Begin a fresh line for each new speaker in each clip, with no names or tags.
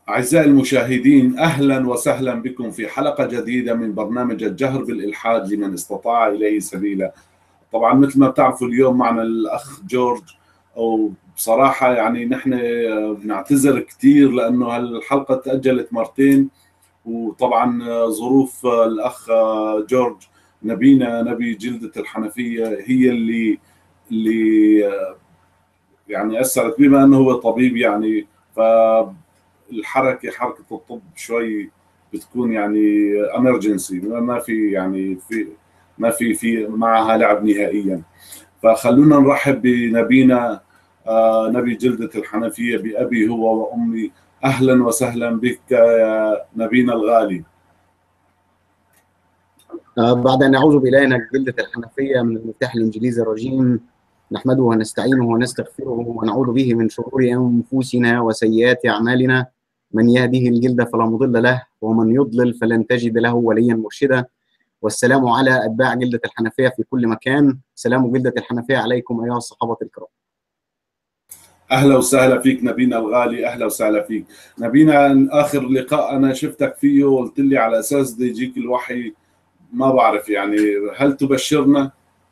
أعزائي المشاهدين أهلا وسهلا بكم في حلقة جديدة من برنامج الجهر بالإلحاد لمن استطاع إليه سبيلا طبعا مثل ما بتعرفوا اليوم معنا الأخ جورج وبصراحة يعني نحن بنعتذر كثير لأنه الحلقة تأجلت مرتين وطبعا ظروف الأخ جورج نبينا نبي جلدة الحنفية هي اللي اللي يعني أثرت بما أنه هو طبيب يعني ف الحركه حركه الطب شوي بتكون يعني امرجنسي ما في يعني في ما في في معها لعب نهائيا فخلونا نرحب بنبينا آه نبي جلدة الحنفية بأبي هو وأمي أهلا وسهلا بك يا نبينا الغالي
آه بعد أن أعوذ بإلهنا جلدة الحنفية من المفتاح الإنجليزي الرجيم نحمده ونستعينه ونستغفره ونعوذ به من شرور أنفسنا وسيئات أعمالنا من يهده الجلد فلا مضل له ومن يضلل فلن تجد له وليا مرشدا والسلام على اتباع جلده الحنفيه في كل مكان سلام جلده الحنفيه عليكم ايها الصحابه الكرام
اهلا وسهلا فيك نبينا الغالي اهلا وسهلا فيك نبينا اخر لقاء انا شفتك فيه وقلت لي على اساس بده يجيك الوحي ما بعرف يعني هل تبشرنا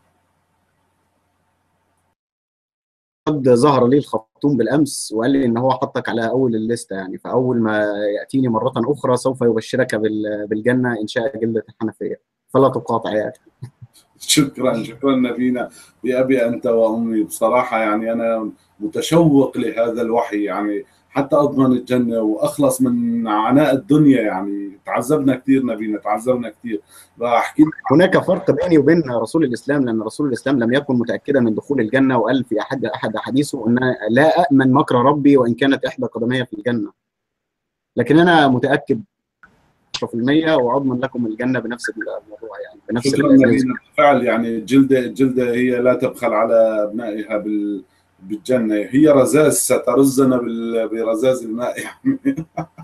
قد ظهر لي الخطوم بالامس وقال لي ان هو حطك على اول الليسته يعني فاول ما ياتيني مره اخرى سوف يبشرك بالجنه ان شاء جلده الحنفيه فلا تقاطع يا اخي
شكرا شكرا نبينا بأبي أنت وأمي بصراحة يعني أنا متشوق لهذا الوحي يعني حتى أضمن الجنة وأخلص من عناء الدنيا يعني تعذبنا كثير نبينا تعذبنا كثير
بحكي هناك فرق بيني وبين رسول الإسلام لأن رسول الإسلام لم يكن متأكدا من دخول الجنة وقال في أحد أحد أحاديثه أن لا أأمن مكر ربي وإن كانت إحدى قدمي في الجنة لكن أنا متأكد 10% واضمن لكم الجنه بنفس الموضوع يعني بنفس
بالفعل يعني الجلده الجلده هي لا تبخل على ابنائها بال بالجنه هي رزاز سترزنا برزاز الماء يعني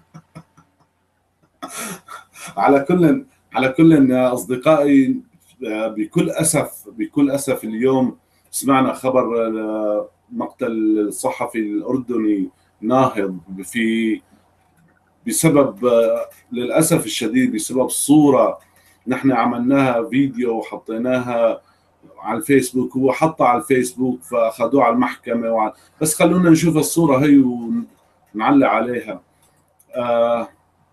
على كل على كل اصدقائي بكل اسف بكل اسف اليوم سمعنا خبر مقتل الصحفي الاردني ناهض في بسبب للاسف الشديد بسبب صوره نحن عملناها فيديو وحطيناها على الفيسبوك هو حطها على الفيسبوك فاخذوه على المحكمه وعلى بس خلونا نشوف الصوره هي ونعلق عليها آه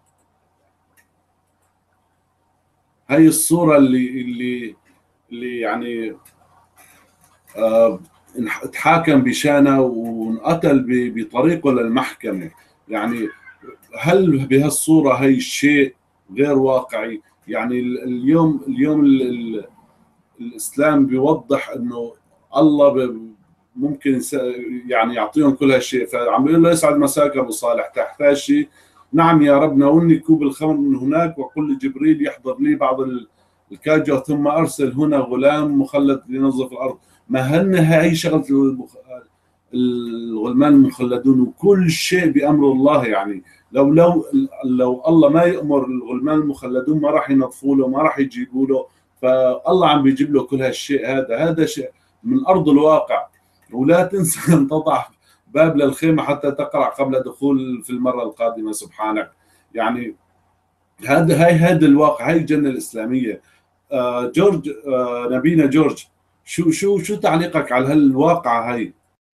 هي الصوره اللي اللي اللي يعني آه تحاكم بشانه وانقتل بطريقه للمحكمه يعني هل بهالصوره هي الشيء غير واقعي يعني اليوم اليوم الاسلام بيوضح انه الله ممكن يعني يعطيهم كل هالشيء فعم يقول له يسعد مساك ابو صالح تحتاج شيء نعم يا رب ناولني كوب الخمر من هناك وقل لجبريل يحضر لي بعض الكاجو ثم ارسل هنا غلام مخلد لينظف الارض ما هن هي شغله الغلمان المخلدون وكل شيء بامر الله يعني لو لو لو الله ما يامر الغلمان المخلدون ما راح ينظفوا له ما راح يجيبوا له فالله عم بيجيب له كل هالشيء هذا هذا شيء من ارض الواقع ولا تنسى ان تضع باب للخيمه حتى تقرا قبل دخول في المره القادمه سبحانك يعني هذا هاي هذا الواقع هاي الجنه الاسلاميه آه جورج آه نبينا جورج شو شو شو تعليقك على هالواقعه هاي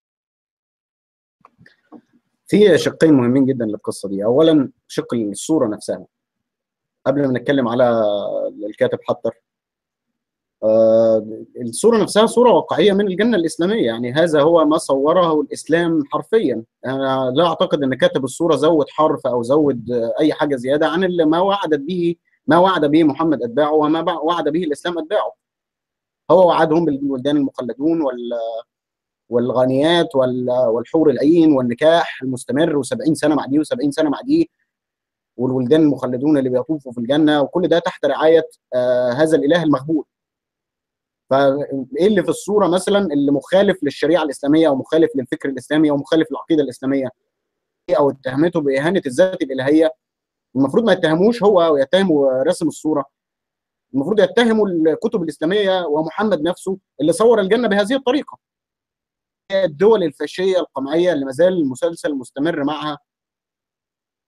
في شقين مهمين جدا للقصه دي اولا شق الصوره نفسها قبل ما نتكلم على الكاتب حطر آه الصوره نفسها صوره واقعيه من الجنه الاسلاميه يعني هذا هو ما صوره الاسلام حرفيا انا لا اعتقد ان كاتب الصوره زود حرف او زود اي حاجه زياده عن ما وعدت به ما وعد به محمد اتباعه وما وعد به الاسلام اتباعه هو وعدهم بالولدان المخلدون وال والغانيات والحور العين والنكاح المستمر و70 سنه مع دي و70 سنه مع دي والولدان المخلدون اللي بيطوفوا في الجنه وكل ده تحت رعايه آه هذا الاله المغبون. فايه اللي في الصوره مثلا اللي مخالف للشريعه الاسلاميه او مخالف للفكر الاسلامي او مخالف للعقيده الاسلاميه او اتهمته باهانه الذات الالهيه المفروض ما يتهموش هو ويتهموا رسم الصوره المفروض يتهموا الكتب الاسلاميه ومحمد نفسه اللي صور الجنه بهذه الطريقه الدول الفاشيه القمعيه اللي ما زال المسلسل مستمر معها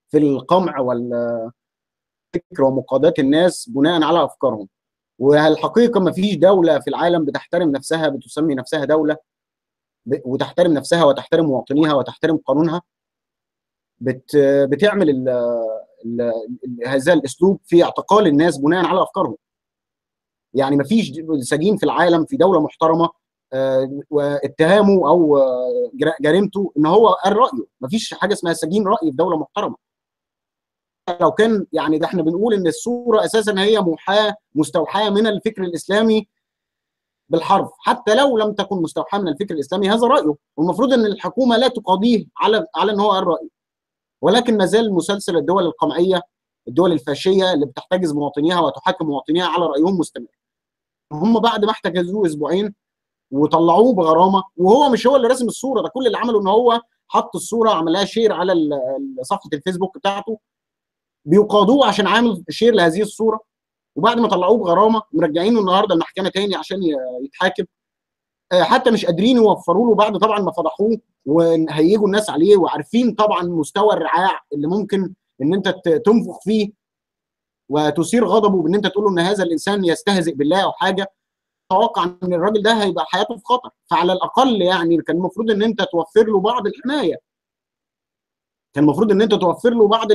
في القمع والفكر ومقاضاة الناس بناء على افكارهم والحقيقه ما فيش دوله في العالم بتحترم نفسها بتسمي نفسها دوله وتحترم نفسها وتحترم مواطنيها وتحترم قانونها بت بتعمل ال ال ال هذا الاسلوب في اعتقال الناس بناء على افكارهم يعني ما فيش سجين في العالم في دوله محترمه واتهامه او جريمته ان هو قال رايه ما فيش حاجه اسمها سجين راي في دوله محترمه لو كان يعني ده احنا بنقول ان الصوره اساسا هي محاه مستوحاه من الفكر الاسلامي بالحرف حتى لو لم تكن مستوحاه من الفكر الاسلامي هذا رايه والمفروض ان الحكومه لا تقاضيه على على ان هو قال رايه ولكن ما زال مسلسل الدول القمعيه الدول الفاشيه اللي بتحتجز مواطنيها وتحاكم مواطنيها على رايهم مستمر هم بعد ما احتجزوه اسبوعين وطلعوه بغرامه وهو مش هو اللي رسم الصوره ده كل اللي عمله ان هو حط الصوره عملها شير على صفحه الفيسبوك بتاعته بيقاضوه عشان عامل شير لهذه الصوره وبعد ما طلعوه بغرامه مرجعينه النهارده المحكمه تاني عشان يتحاكم حتى مش قادرين يوفروا له بعد طبعا ما فضحوه وهيجوا الناس عليه وعارفين طبعا مستوى الرعاع اللي ممكن ان انت تنفخ فيه وتثير غضبه بان انت تقول له ان هذا الانسان يستهزئ بالله او حاجه اتوقع ان الراجل ده هيبقى حياته في خطر فعلى الاقل يعني كان المفروض ان انت توفر له بعض الحمايه كان المفروض ان انت توفر له بعض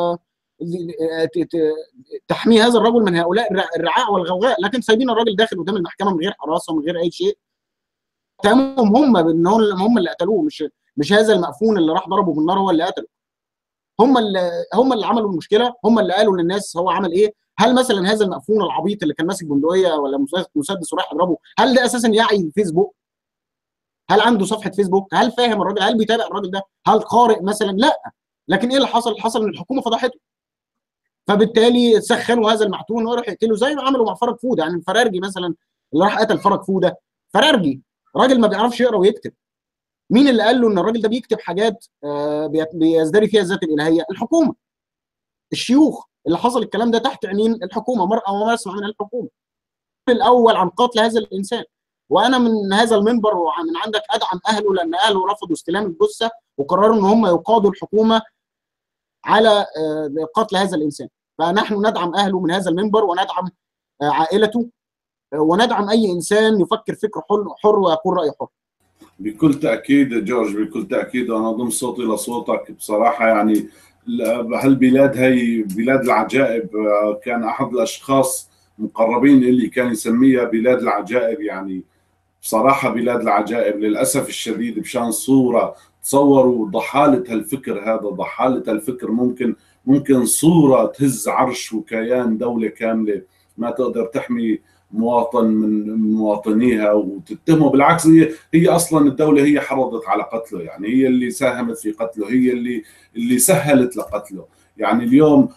تحمي هذا الرجل من هؤلاء الرعاع والغوغاء لكن سايبين الراجل داخل قدام المحكمه من غير حراسه من غير اي شيء اتهمهم هم بان هم اللي قتلوه مش مش هذا المأفون اللي راح ضربه بالنار هو اللي قتله هم اللي هم اللي عملوا المشكله هم اللي قالوا للناس هو عمل ايه هل مثلا هذا المأفون العبيط اللي كان ماسك بندقيه ولا مسدس وراح يضربه هل ده اساسا يعي الفيسبوك هل عنده صفحه فيسبوك هل فاهم الراجل هل بيتابع الراجل ده هل قارئ مثلا لا لكن ايه اللي حصل اللي حصل ان الحكومه فضحته فبالتالي سخنوا هذا المعتون وراح يقتلوا زي ما عملوا مع فرج فوده يعني الفرارجي مثلا اللي راح قتل فرج فوده فرارجي راجل ما بيعرفش يقرا ويكتب مين اللي قال له ان الراجل ده بيكتب حاجات بيزدري فيها الذات الالهيه الحكومه الشيوخ اللي حصل الكلام ده تحت عينين الحكومه مرأى وما يسمع من الحكومه الاول عن قتل هذا الانسان وانا من هذا المنبر ومن عندك ادعم اهله لان اهله رفضوا استلام الجثه وقرروا ان هم يقاضوا الحكومه على قتل هذا الانسان فنحن ندعم اهله من هذا المنبر وندعم عائلته وندعم اي انسان يفكر فكر حر ويقول راي حر
بكل تاكيد جورج بكل تاكيد وانا اضم صوتي لصوتك بصراحه يعني هالبلاد هي بلاد العجائب كان احد الاشخاص مقربين اللي كان يسميها بلاد العجائب يعني بصراحه بلاد العجائب للاسف الشديد بشان صوره تصوروا ضحاله هالفكر هذا ضحاله هالفكر ممكن ممكن صوره تهز عرش وكيان دوله كامله ما تقدر تحمي مواطن من مواطنيها وتتهمه بالعكس هي هي اصلا الدوله هي حرضت على قتله يعني هي اللي ساهمت في قتله هي اللي اللي سهلت لقتله يعني اليوم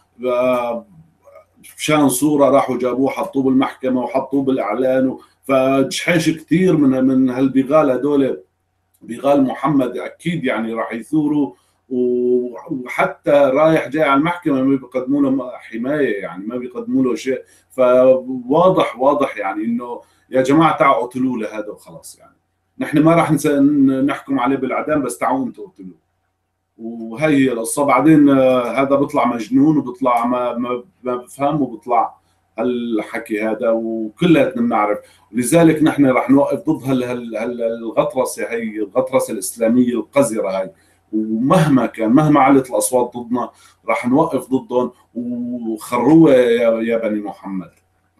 مشان صوره راحوا جابوه حطوه بالمحكمه وحطوه بالاعلان فجحيش كثير من من هالبغال هدول بغال محمد اكيد يعني راح يثوروا وحتى رايح جاي على المحكمه ما بيقدموا له حمايه يعني ما بيقدموا له شيء فواضح واضح يعني انه يا جماعه تعالوا اقتلوا له هذا وخلاص يعني نحن ما راح نحكم عليه بالاعدام بس تعالوا انتم اقتلوه وهي هي القصه بعدين هذا بيطلع مجنون وبيطلع ما ما, ما بفهم وبيطلع هالحكي هذا وكلياتنا بنعرف لذلك نحن راح نوقف ضد هالغطرسه هي الغطرسه الاسلاميه القذره هاي ومهما كان مهما علت الاصوات ضدنا راح نوقف ضدهم وخروها يا, يا بني محمد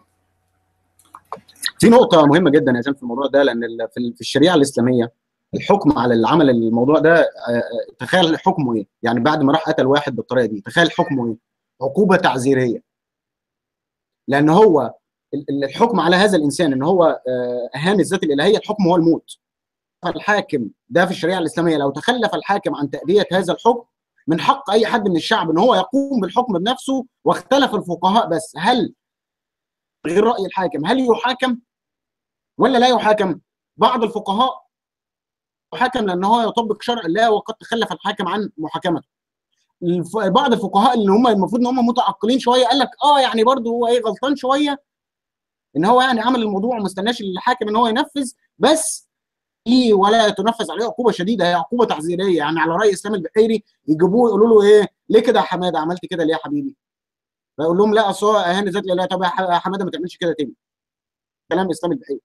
في نقطة مهمة جدا يا جان في الموضوع ده لأن في الشريعة الإسلامية الحكم على اللي عمل الموضوع ده تخيل حكمه إيه؟ يعني بعد ما راح قتل واحد بالطريقة دي تخيل حكمه إيه؟ عقوبة تعزيرية لأن هو الحكم على هذا الإنسان إن هو أهان الذات الإلهية الحكم هو الموت فالحاكم ده في الشريعه الاسلاميه لو تخلف الحاكم عن تاديه هذا الحكم من حق اي حد من الشعب ان هو يقوم بالحكم بنفسه واختلف الفقهاء بس هل غير راي الحاكم هل يحاكم ولا لا يحاكم؟ بعض الفقهاء يحاكم لان هو يطبق شرع الله وقد تخلف الحاكم عن محاكمته. بعض الفقهاء اللي هم المفروض ان هم متعقلين شويه قال لك اه يعني برضه هو ايه غلطان شويه ان هو يعني عمل الموضوع وما استناش الحاكم ان هو ينفذ بس ولا تنفذ عليه عقوبه شديده هي عقوبه تعزيريه يعني على راي اسلام البحيري يجيبوه يقولوا له ايه ليه كده يا حماده عملت كده ليه يا حبيبي فيقول لهم لا اصل هو اهان ذات لا طب يا حماده ما تعملش كده تاني كلام اسلامي البحيث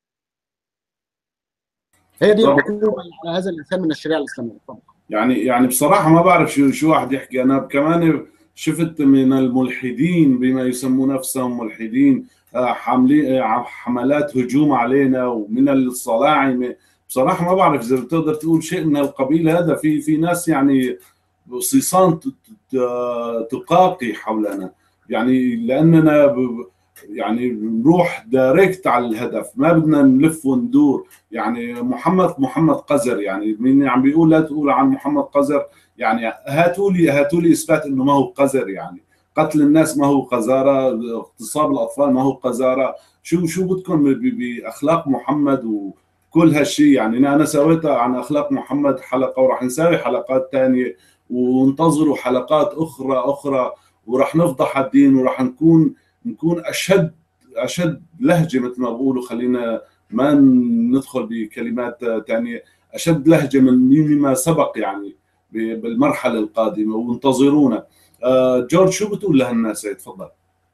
هي دي العقوبه على هذا الانسان من الشريعه الاسلاميه طبعا
يعني يعني بصراحه ما بعرف شو شو واحد يحكي انا كمان شفت من الملحدين بما يسمون نفسهم ملحدين حاملين حملات هجوم علينا ومن الصلاعمه بصراحه ما بعرف اذا بتقدر تقول شيء من القبيل هذا في في ناس يعني صيصان تقاقي حولنا يعني لاننا يعني نروح دايركت على الهدف ما بدنا نلف وندور يعني محمد محمد قذر يعني مين عم بيقول لا تقول عن محمد قذر يعني هاتوا لي هاتوا لي اثبات انه ما هو قذر يعني قتل الناس ما هو قذاره اغتصاب الاطفال ما هو قذاره شو شو بدكم باخلاق محمد وكل هالشيء يعني انا سويت عن اخلاق محمد حلقه وراح نسوي حلقات ثانيه وانتظروا حلقات اخرى اخرى وراح نفضح الدين وراح نكون نكون اشد اشد لهجه مثل ما بقولوا خلينا ما ندخل بكلمات ثانيه اشد لهجه من مما سبق يعني بالمرحله القادمه وانتظرونا جورج شو بتقول لهالناس تفضل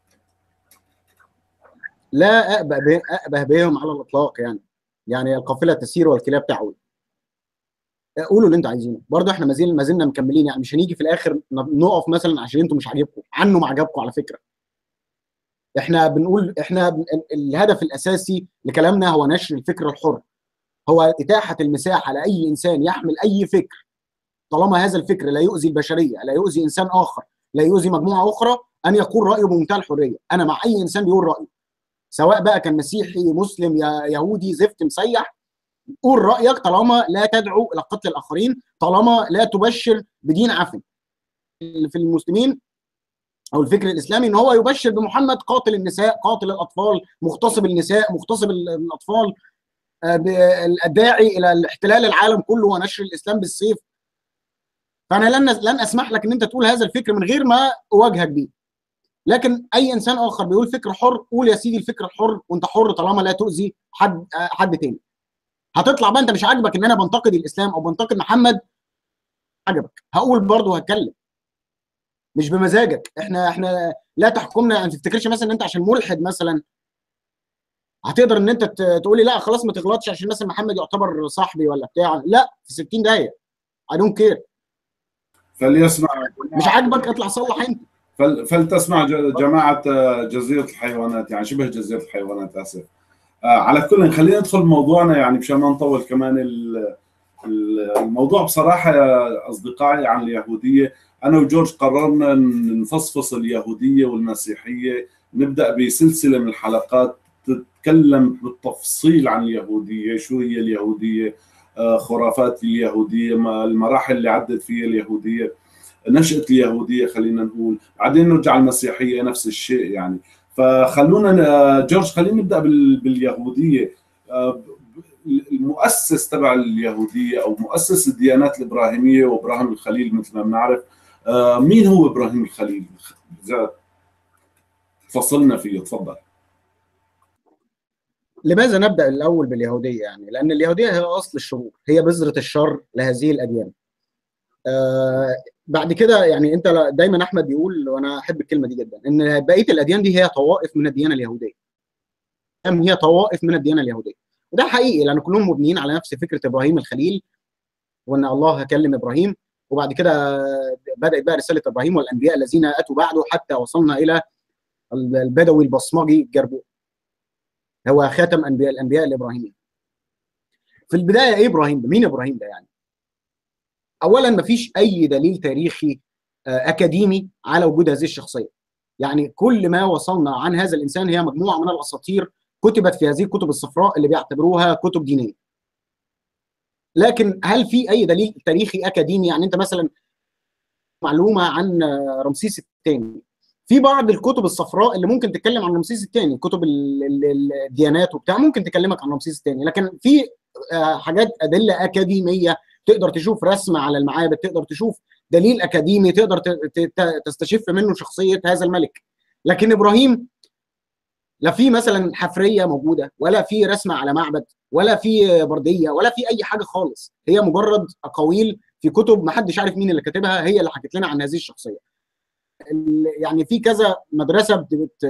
لا أأبه, به أأبه بهم على الإطلاق يعني يعني القافلة تسير والكلاب تعوي قولوا اللي انتوا عايزينه برضه احنا ما زلنا ما زلنا مكملين يعني مش هنيجي في الاخر نقف مثلا عشان انتوا مش عاجبكم عنه ما عجبكم على فكره احنا بنقول احنا الهدف الاساسي لكلامنا هو نشر الفكر الحر هو اتاحه المساحه لاي انسان يحمل اي فكر طالما هذا الفكر لا يؤذي البشريه لا يؤذي انسان اخر لا يؤذي مجموعه اخرى ان يقول رايه بمنتهى الحريه انا مع اي انسان بيقول رايه سواء بقى كان مسيحي مسلم يهودي زفت مسيح قول رايك طالما لا تدعو الى قتل الاخرين طالما لا تبشر بدين عفن في المسلمين او الفكر الاسلامي ان هو يبشر بمحمد قاتل النساء قاتل الاطفال مغتصب النساء مغتصب الاطفال الداعي الى احتلال العالم كله ونشر الاسلام بالسيف فانا لن لن اسمح لك ان انت تقول هذا الفكر من غير ما اواجهك بيه لكن اي انسان اخر بيقول فكر حر قول يا سيدي الفكر الحر وانت حر طالما لا تؤذي حد حد تاني هتطلع بقى انت مش عاجبك ان انا بنتقد الاسلام او بنتقد محمد عجبك هقول برضه هتكلم مش بمزاجك احنا احنا لا تحكمنا يعني ما تفتكرش مثلا ان انت عشان ملحد مثلا هتقدر ان انت تقول لي لا خلاص ما تغلطش عشان مثلا محمد يعتبر صاحبي ولا بتاع لا في 60 دقيقه اي دونت كير
فليسمع
مش عاجبك اطلع صلح انت
فل فلتسمع جماعه جزيره الحيوانات يعني شبه جزيره الحيوانات اسف على كل خلينا ندخل بموضوعنا يعني مشان ما نطول كمان الموضوع بصراحه يا اصدقائي عن اليهوديه انا وجورج قررنا نفصفص اليهوديه والمسيحيه نبدا بسلسله من الحلقات تتكلم بالتفصيل عن اليهوديه شو هي اليهوديه خرافات اليهوديه المراحل اللي عدت فيها اليهوديه نشاه اليهوديه خلينا نقول بعدين نرجع المسيحيه نفس الشيء يعني فخلونا جورج خلينا نبدا باليهوديه المؤسس تبع اليهوديه او مؤسس الديانات الابراهيميه وابراهيم الخليل مثل ما بنعرف مين هو ابراهيم الخليل؟ اذا فصلنا فيه تفضل
لماذا نبدا الاول باليهوديه يعني؟ لان اليهوديه هي اصل الشرور، هي بذره الشر لهذه الاديان. آه بعد كده يعني انت دايما احمد بيقول وانا احب الكلمه دي جدا ان بقيه الاديان دي هي طوائف من الديانه اليهوديه. ام هي طوائف من الديانه اليهوديه. وده حقيقي لان كلهم مبنيين على نفس فكره ابراهيم الخليل وان الله كلم ابراهيم وبعد كده بدات بقى رساله ابراهيم والانبياء الذين اتوا بعده حتى وصلنا الى البدوي البصمجي الجربوع. هو خاتم انبياء الانبياء الابراهيمي. في البدايه ايه ابراهيم ده؟ مين ابراهيم ده يعني؟ اولا ما فيش اي دليل تاريخي اكاديمي على وجود هذه الشخصيه. يعني كل ما وصلنا عن هذا الانسان هي مجموعه من الاساطير كتبت في هذه الكتب الصفراء اللي بيعتبروها كتب دينيه. لكن هل في اي دليل تاريخي اكاديمي يعني انت مثلا معلومه عن رمسيس الثاني في بعض الكتب الصفراء اللي ممكن تتكلم عن رمسيس الثاني كتب الديانات وبتاع ممكن تكلمك عن رمسيس الثاني لكن في حاجات ادله اكاديميه تقدر تشوف رسمه على المعابد تقدر تشوف دليل اكاديمي تقدر تستشف منه شخصيه هذا الملك لكن ابراهيم لا في مثلا حفريه موجوده ولا في رسمه على معبد ولا في برديه ولا في اي حاجه خالص هي مجرد اقاويل في كتب ما حدش عارف مين اللي كاتبها هي اللي حكت لنا عن هذه الشخصيه يعني في كذا مدرسه بت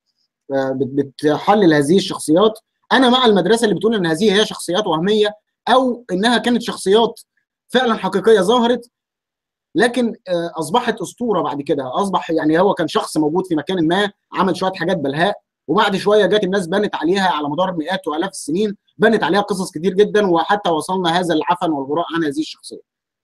بتحلل هذه الشخصيات انا مع المدرسه اللي بتقول ان هذه هي شخصيات وهميه او انها كانت شخصيات فعلا حقيقيه ظهرت لكن اصبحت اسطوره بعد كده اصبح يعني هو كان شخص موجود في مكان ما عمل شويه حاجات بلهاء وبعد شويه جت الناس بنت عليها على مدار مئات والاف السنين بنت عليها قصص كتير جدا وحتى وصلنا هذا العفن والغراء عن هذه الشخصيه.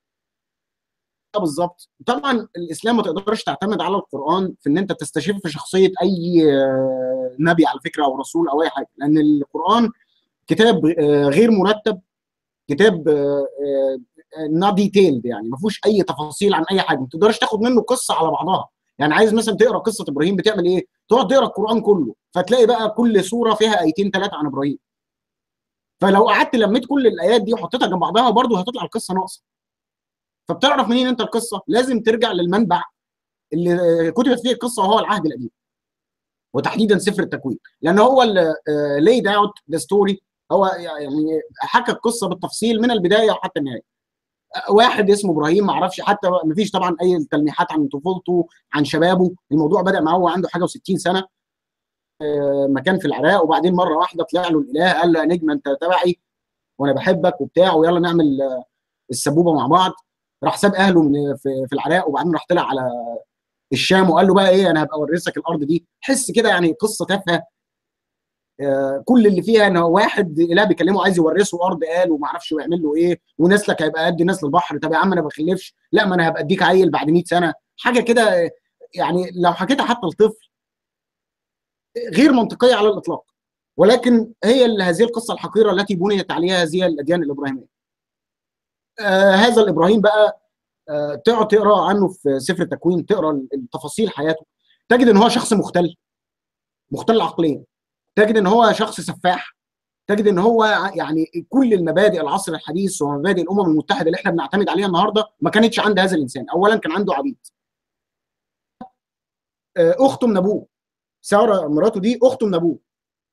بالظبط طبعا الاسلام ما تقدرش تعتمد على القران في ان انت تستشف في شخصيه اي نبي على فكره او رسول او اي حاجه لان القران كتاب غير مرتب كتاب نوت ديتيلد يعني ما فيهوش اي تفاصيل عن اي حاجه ما تقدرش تاخد منه قصه على بعضها يعني عايز مثلا تقرا قصه ابراهيم بتعمل ايه؟ تقعد تقرا القران كله فتلاقي بقى كل سوره فيها ايتين ثلاثه عن ابراهيم فلو قعدت لميت كل الايات دي وحطيتها جنب بعضها برضه هتطلع القصه ناقصه فبتعرف منين انت القصه؟ لازم ترجع للمنبع اللي كتبت فيه القصه وهو العهد القديم وتحديدا سفر التكوين لان هو اللي ليد اوت ذا ستوري هو يعني حكى القصه بالتفصيل من البدايه وحتى النهايه واحد اسمه ابراهيم ما اعرفش حتى ما فيش طبعا اي تلميحات عن طفولته عن شبابه الموضوع بدا معاه وهو عنده حاجه و60 سنه مكان في العراق وبعدين مره واحده طلع له الاله قال له يا نجم انت تبعي وانا بحبك وبتاع ويلا نعمل السبوبه مع بعض راح ساب اهله في, في العراق وبعدين راح طلع على الشام وقال له بقى ايه انا هبقى اورثك الارض دي حس كده يعني قصه تافهه كل اللي فيها ان واحد اله بيكلمه عايز يورثه ارض قال وما اعرفش يعمل له ايه ونسلك هيبقى قد نسل البحر طب يا عم انا ما بخلفش لا ما انا هبقى اديك عيل بعد 100 سنه حاجه كده يعني لو حكيتها حتى لطفل غير منطقيه على الاطلاق ولكن هي هذه القصه الحقيره التي بنيت عليها هذه الاديان الابراهيميه. آه هذا الابراهيم بقى آه تقعد تقرا عنه في سفر التكوين تقرا التفاصيل حياته تجد ان هو شخص مختل مختل عقليا تجد ان هو شخص سفاح تجد ان هو يعني كل المبادئ العصر الحديث ومبادئ الامم المتحده اللي احنا بنعتمد عليها النهارده ما كانتش عند هذا الانسان اولا كان عنده عبيد اخته من ابوه ساره مراته دي اخته من ابوه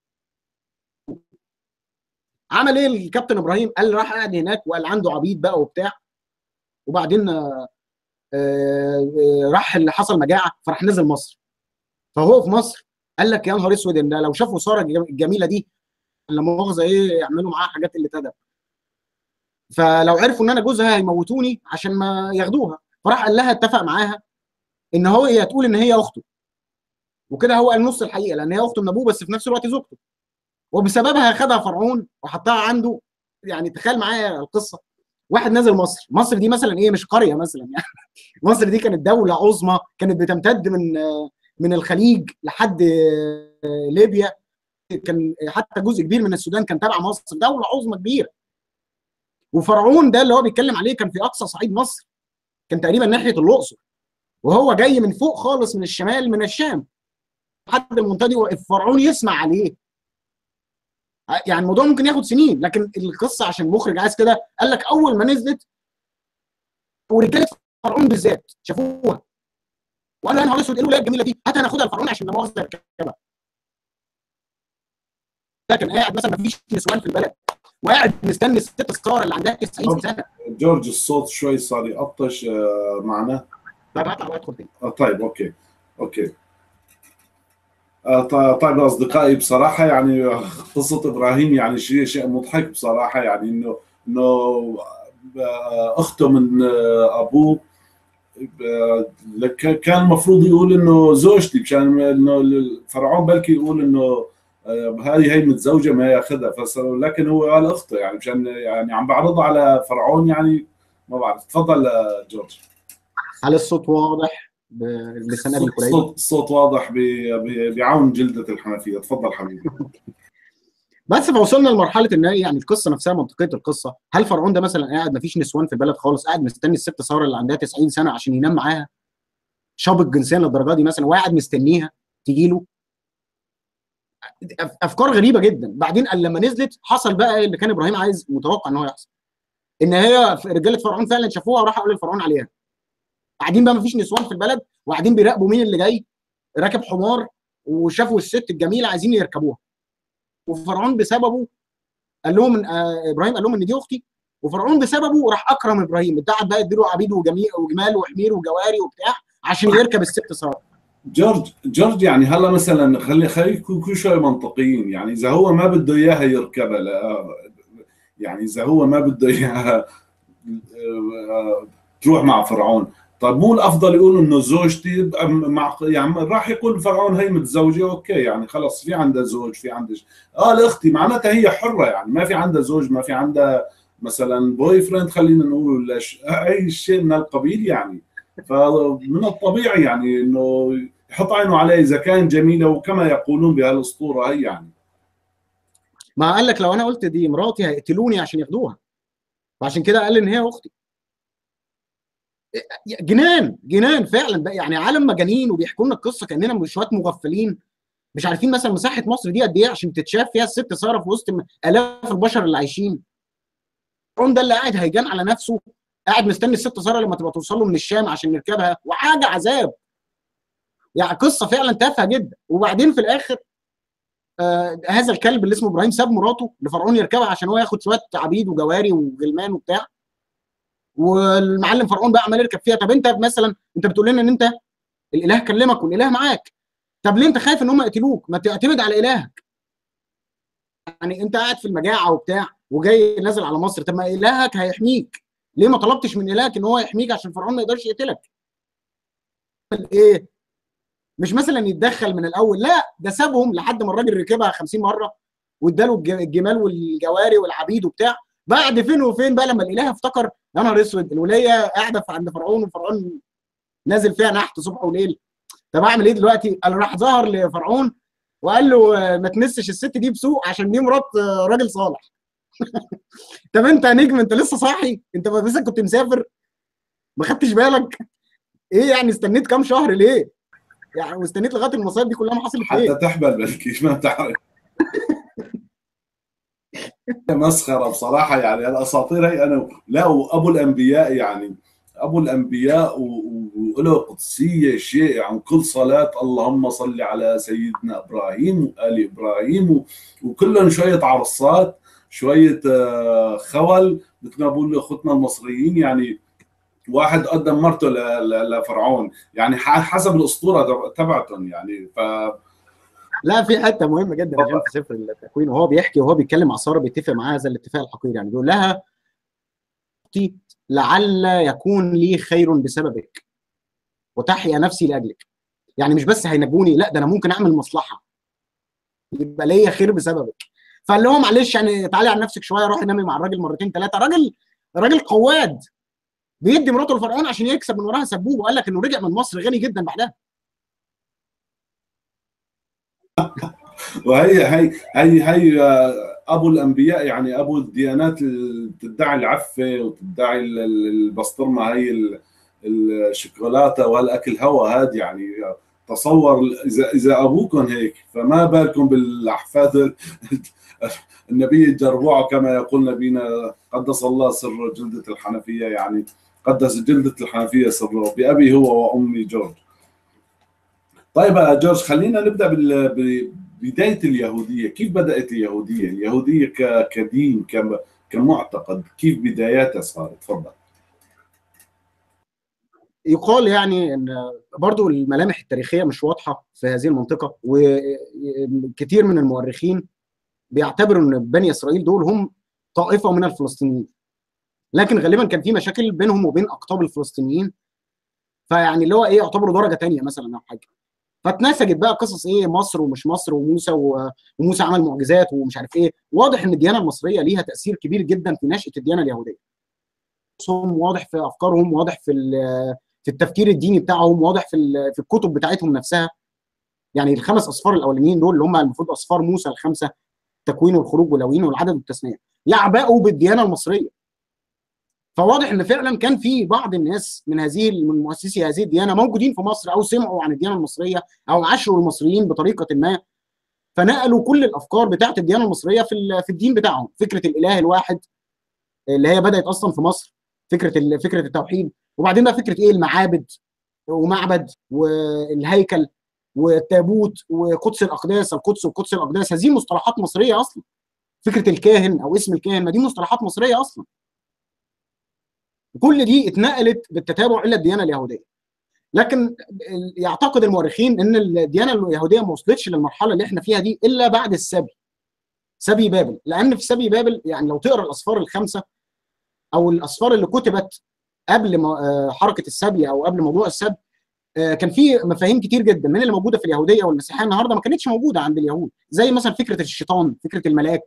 عمل ايه الكابتن ابراهيم قال راح قاعد هناك وقال عنده عبيد بقى وبتاع وبعدين آآ آآ راح اللي حصل مجاعه فراح نزل مصر فهو في مصر قال لك يا نهار اسود ان لو شافوا ساره الجميله دي لا مؤاخذه ايه يعملوا معاها حاجات اللي تدب فلو عرفوا ان انا جوزها هيموتوني عشان ما ياخدوها فراح قال لها اتفق معاها ان هو هي تقول ان هي اخته وكده هو قال نص الحقيقه لان هي اخته من ابوه بس في نفس الوقت زوجته وبسببها خدها فرعون وحطها عنده يعني تخيل معايا القصه واحد نزل مصر مصر دي مثلا ايه مش قريه مثلا يعني مصر دي كانت دوله عظمى كانت بتمتد من من الخليج لحد ليبيا كان حتى جزء كبير من السودان كان تبع مصر دوله عظمى كبيره وفرعون ده اللي هو بيتكلم عليه كان في اقصى صعيد مصر كان تقريبا ناحيه الاقصر وهو جاي من فوق خالص من الشمال من الشام لحد المنطقه دي فرعون يسمع عليه يعني الموضوع ممكن ياخد سنين لكن القصه عشان المخرج عايز كده قال لك اول ما نزلت ورجاله فرعون بالذات شافوها وقالوا يا نهار اسود ايه الولايه الجميله دي هات هناخدها لفرعون عشان لا مؤاخذه نركبها لكن قاعد مثلا ما فيش نسوان في البلد وقاعد مستني الست ساره اللي عندها 90 سنه
جورج الصوت شوي صار يقطش معنا
طيب هطلع وادخل تاني
طيب اوكي اوكي طيب اصدقائي بصراحه يعني قصه ابراهيم يعني شيء شيء مضحك بصراحه يعني انه انه اخته من ابوه كان المفروض يقول انه زوجتي مشان انه فرعون بلكي يقول انه هاي هي متزوجه ما ياخذها لكن هو قال اخته يعني مشان يعني عم بعرضها على فرعون يعني ما بعرف تفضل جورج
هل الصوت واضح بلسان ابي كريم؟
الصوت الصوت واضح بيعاون جلده الحنفيه تفضل حبيبي
بس فوصلنا لمرحله ان يعني القصه نفسها منطقيه القصه هل فرعون ده مثلا قاعد ما فيش نسوان في البلد خالص قاعد مستني الست ساره اللي عندها 90 سنه عشان ينام معاها شابط جنسيا للدرجه دي مثلا وقاعد مستنيها تجي له افكار غريبه جدا بعدين لما نزلت حصل بقى اللي كان ابراهيم عايز متوقع ان هو يحصل ان هي رجاله فرعون فعلا شافوها وراحوا قالوا لفرعون عليها قاعدين بقى ما فيش نسوان في البلد وقاعدين بيراقبوا مين اللي جاي راكب حمار وشافوا الست الجميله عايزين يركبوها وفرعون بسببه قال لهم إن آه ابراهيم قال لهم ان دي اختي وفرعون بسببه راح اكرم ابراهيم ادعى بقى اديله عبيد وجميل وجمال وحمير وجواري وبتاع عشان يركب الست صار
جورج جورج يعني هلا مثلا خلي خلي يكون كل شوي منطقيين يعني اذا هو ما بده اياها يركبها لا يعني اذا هو ما بده اياها تروح مع فرعون طيب مو الافضل يقول انه زوجتي مع يعني راح يقول فرعون هي متزوجه اوكي يعني خلص في عندها زوج في عندها اه لاختي معناتها هي حره يعني ما في عندها زوج ما في عندها مثلا بوي فريند خلينا نقول ليش اي شيء من القبيل يعني فمن الطبيعي يعني انه يحط عينه عليه اذا كان جميله وكما يقولون بهالاسطوره هي يعني
ما قال لك لو انا قلت دي مراتي هيقتلوني عشان ياخدوها فعشان كده قال ان هي اختي جنان جنان فعلا بقى يعني عالم مجانين وبيحكوا لنا القصه كاننا شويه مغفلين مش عارفين مثلا مساحه مصر دي قد ايه عشان تتشاف فيها الست ساره في وسط الاف البشر اللي عايشين فرعون ده اللي قاعد هيجان على نفسه قاعد مستني الست ساره لما تبقى توصل له من الشام عشان يركبها وحاجه عذاب يعني قصه فعلا تافهه جدا وبعدين في الاخر آه هذا الكلب اللي اسمه ابراهيم ساب مراته لفرعون يركبها عشان هو ياخد شويه عبيد وجواري وغلمان وبتاع والمعلم فرعون بقى عمال يركب فيها طب انت مثلا انت بتقول لنا ان انت الاله كلمك والاله معاك طب ليه انت خايف ان هم يقتلوك ما تعتمد على الهك يعني انت قاعد في المجاعه وبتاع وجاي نازل على مصر طب ما الهك هيحميك ليه ما طلبتش من الهك ان هو يحميك عشان فرعون ما يقدرش يقتلك ايه مش مثلا يتدخل من الاول لا ده سابهم لحد ما الراجل ركبها 50 مره واداله الجمال والجواري والعبيد وبتاع بعد فين وفين بقى لما الاله افتكر يا نهار اسود الوليه قاعده عند فرعون وفرعون نازل فيها نحت صبح وليل طب اعمل ايه دلوقتي؟ قال راح ظهر لفرعون وقال له ما تمسش الست دي بسوء عشان دي مرات راجل صالح طب انت يا نجم انت لسه صاحي انت مثلا كنت مسافر ما خدتش بالك ايه يعني استنيت كام شهر ليه يعني واستنيت لغايه المصايب دي كلها ما حصلت
حتى ايه تحبل بلكي ما تعرف مسخره بصراحه يعني الاساطير هي انا لا وابو الانبياء يعني ابو الانبياء وله قدسيه شيء عن كل صلاه اللهم صل على سيدنا ابراهيم وال ابراهيم وكلهم شويه عرصات شويه خول مثل ما بقول اخوتنا المصريين يعني واحد قدم مرته لفرعون يعني حسب الاسطوره تبعتهم يعني ف
لا في حته مهمه جدا عشان في سفر التكوين وهو بيحكي وهو بيتكلم مع ساره بيتفق معاها هذا الاتفاق الحقيقي يعني بيقول لها لعل يكون لي خير بسببك وتحيا نفسي لاجلك يعني مش بس هينجوني لا ده انا ممكن اعمل مصلحه يبقى ليا خير بسببك فقال لهم معلش يعني تعالي على نفسك شويه روحي نامي مع الراجل مرتين ثلاثه راجل راجل قواد بيدي مراته لفرعون عشان يكسب من وراها سبوه وقال لك انه رجع من مصر غني جدا بعدها
وهي هي هي هي ابو الانبياء يعني ابو الديانات اللي بتدعي العفه وتدعي البسطرمه هي الشوكولاته وهالاكل هوا هاد يعني تصور اذا اذا ابوكم هيك فما بالكم بالاحفاد النبي الجربوع كما يقول نبينا قدس الله سر جلده الحنفيه يعني قدس جلده الحنفيه سره بابي هو وامي جورج طيب يا جورج خلينا نبدا ببدايه اليهوديه كيف بدات اليهوديه اليهوديه كدين كمعتقد كيف بداياتها صارت تفضل
يقال يعني ان برضو الملامح التاريخيه مش واضحه في هذه المنطقه وكثير من المؤرخين بيعتبروا ان بني اسرائيل دول هم طائفه من الفلسطينيين لكن غالبا كان في مشاكل بينهم وبين اقطاب الفلسطينيين فيعني اللي هو ايه يعتبروا درجه ثانيه مثلا او حاجه فاتنسجت بقى قصص ايه مصر ومش مصر وموسى وموسى عمل معجزات ومش عارف ايه واضح ان الديانه المصريه ليها تاثير كبير جدا في نشاه الديانه اليهوديه واضح في افكارهم واضح في في التفكير الديني بتاعهم واضح في في الكتب بتاعتهم نفسها يعني الخمس اصفار الاولانيين دول اللي هم المفروض اصفار موسى الخمسه التكوين والخروج واللاويين والعدد والتثنيه يعبأوا بالديانه المصريه فواضح ان فعلا كان في بعض الناس من هذه من مؤسسي هذه الديانه موجودين في مصر او سمعوا عن الديانه المصريه او عاشروا المصريين بطريقه ما فنقلوا كل الافكار بتاعت الديانه المصريه في في الدين بتاعهم فكره الاله الواحد اللي هي بدات اصلا في مصر فكره فكره التوحيد وبعدين بقى فكره ايه المعابد ومعبد والهيكل والتابوت وقدس الاقداس القدس وقدس الاقداس هذه مصطلحات مصريه اصلا فكره الكاهن او اسم الكاهن ما دي مصطلحات مصريه اصلا كل دي اتنقلت بالتتابع الى الديانه اليهوديه لكن يعتقد المؤرخين ان الديانه اليهوديه ما وصلتش للمرحله اللي احنا فيها دي الا بعد السبي سبي بابل لان في سبي بابل يعني لو تقرا الاسفار الخمسه او الاسفار اللي كتبت قبل حركه السبي او قبل موضوع السبي كان في مفاهيم كتير جدا من اللي موجوده في اليهوديه والمسيحيه النهارده ما كانتش موجوده عند اليهود زي مثلا فكره الشيطان فكره الملاك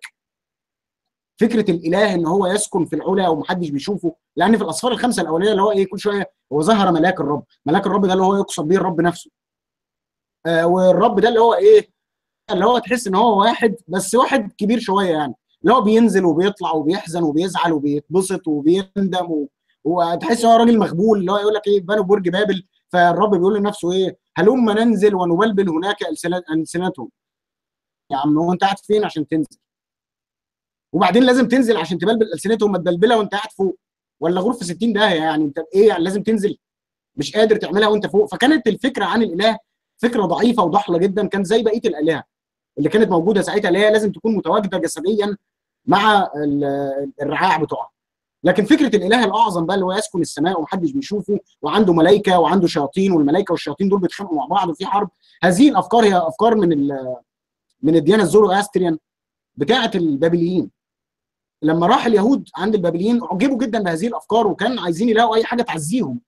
فكره الاله ان هو يسكن في العلا ومحدش بيشوفه لان في الاسفار الخمسه الاوليه اللي هو ايه كل شويه هو ظهر ملاك الرب ملاك الرب ده اللي هو يقصد بيه الرب نفسه آه والرب ده اللي هو ايه اللي هو تحس ان هو واحد بس واحد كبير شويه يعني اللي هو بينزل وبيطلع وبيحزن وبيزعل وبيتبسط وبيندم و... وتحس ان هو راجل مخبول اللي هو يقول لك ايه بنوا برج بابل فالرب بيقول لنفسه ايه هلم ننزل ونبلبل هناك السنتهم يا عم هو انت قاعد فين عشان تنزل وبعدين لازم تنزل عشان تبلبل السنتهم متبلبله وانت قاعد فوق ولا غرفه 60 داهيه يعني انت ايه يعني لازم تنزل مش قادر تعملها وانت فوق فكانت الفكره عن الاله فكره ضعيفه وضحله جدا كان زي بقيه الالهه اللي كانت موجوده ساعتها اللي هي لازم تكون متواجده جسديا مع الرعاع بتوعها لكن فكره الاله الاعظم بقى اللي هو يسكن السماء ومحدش بيشوفه وعنده ملائكه وعنده شياطين والملائكه والشياطين دول بيتخانقوا مع بعض وفي حرب هذه الافكار هي افكار من من الديانه الزورو استريان بتاعه البابليين لما راح اليهود عند البابليين اعجبوا جدا بهذه الافكار وكان عايزين يلاقوا اي حاجه تعزيهم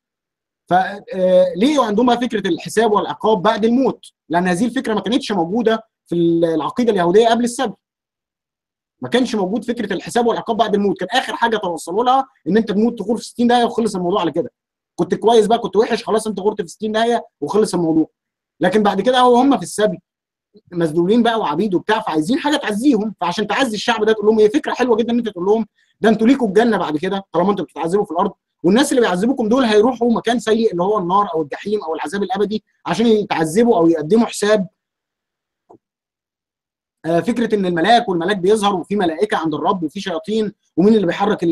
فليه عندهم بقى فكره الحساب والعقاب بعد الموت لان هذه الفكره ما كانتش موجوده في العقيده اليهوديه قبل السبي ما كانش موجود فكره الحساب والعقاب بعد الموت كان اخر حاجه توصلوا لها ان انت تموت تغور في 60 دقيقه وخلص الموضوع على كده كنت كويس بقى كنت وحش خلاص انت غرت في 60 دقيقه وخلص الموضوع لكن بعد كده هو هم في السبي مذلولين بقى وعبيد وبتاع فعايزين حاجه تعزيهم فعشان تعزي الشعب ده تقول لهم هي فكره حلوه جدا ان انت تقول لهم ده انتوا ليكوا الجنه بعد كده طالما انتوا بتتعذبوا في الارض والناس اللي بيعذبوكم دول هيروحوا مكان سيء اللي هو النار او الجحيم او العذاب الابدي عشان يتعذبوا او يقدموا حساب آه فكره ان الملاك والملاك بيظهر وفي ملائكه عند الرب وفي شياطين ومين اللي بيحرك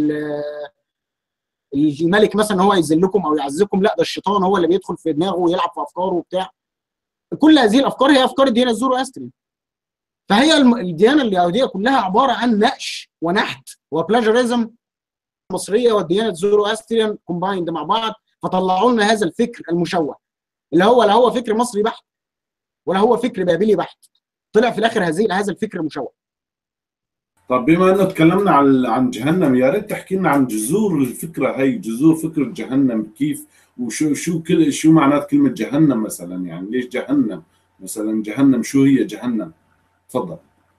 الملك مثلا هو يذلكم او يعزكم لا ده الشيطان هو اللي بيدخل في دماغه ويلعب في افكاره وبتاع كل هذه الافكار هي افكار الديانه الزورو استري فهي الديانه اليهوديه كلها عباره عن نقش ونحت وبلاجريزم المصريه والديانه الزورو استريان كومبايند مع بعض فطلعوا لنا هذا الفكر المشوه اللي هو لا هو فكر مصري بحت ولا هو فكر بابلي بحت طلع في الاخر هذه هذا الفكر المشوه
طب بما انه تكلمنا عن عن جهنم يا ريت تحكي لنا عن جذور الفكره هي جذور فكره جهنم كيف وشو شو كل شو معنات كلمه جهنم مثلا يعني ليش جهنم مثلا جهنم شو هي جهنم تفضل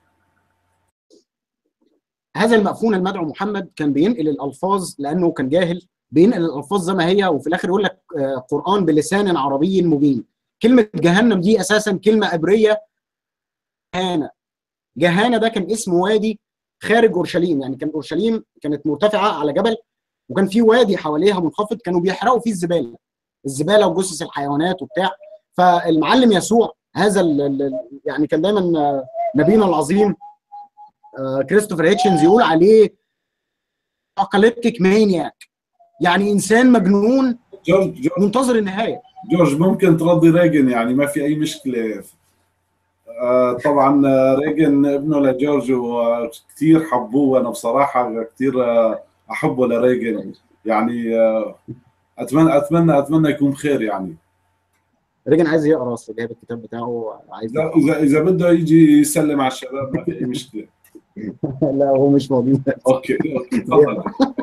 هذا المأفون المدعو محمد كان بينقل الألفاظ لأنه كان جاهل بينقل الألفاظ زي ما هي وفي الآخر يقول لك قرآن بلسان عربي مبين كلمة جهنم دي أساسا كلمة عبرية جهانة جهانة ده كان اسم وادي خارج أورشليم يعني كان أورشليم كانت مرتفعة على جبل وكان في وادي حواليها منخفض كانوا بيحرقوا فيه الزبالة الزبالة وجثث الحيوانات وبتاع فالمعلم يسوع هذا يعني كان دايما نبينا العظيم كريستوفر هيتشنز يقول عليه اقاليبتيك مانياك يعني انسان مجنون
جورج, جورج
منتظر النهايه
جورج ممكن ترضي ريجن يعني ما في اي مشكله آه طبعا ريجن ابنه لجورج وكثير حبوه وانا بصراحه كثير احبه لريجن يعني اتمنى اتمنى اتمنى يكون بخير يعني
ريجن عايز يقرا اصل جايب الكتاب بتاعه عايز
اذا اذا بده يجي يسلم على الشباب ما في اي مشكله
لا هو مش موجود
اوكي اوكي تفضل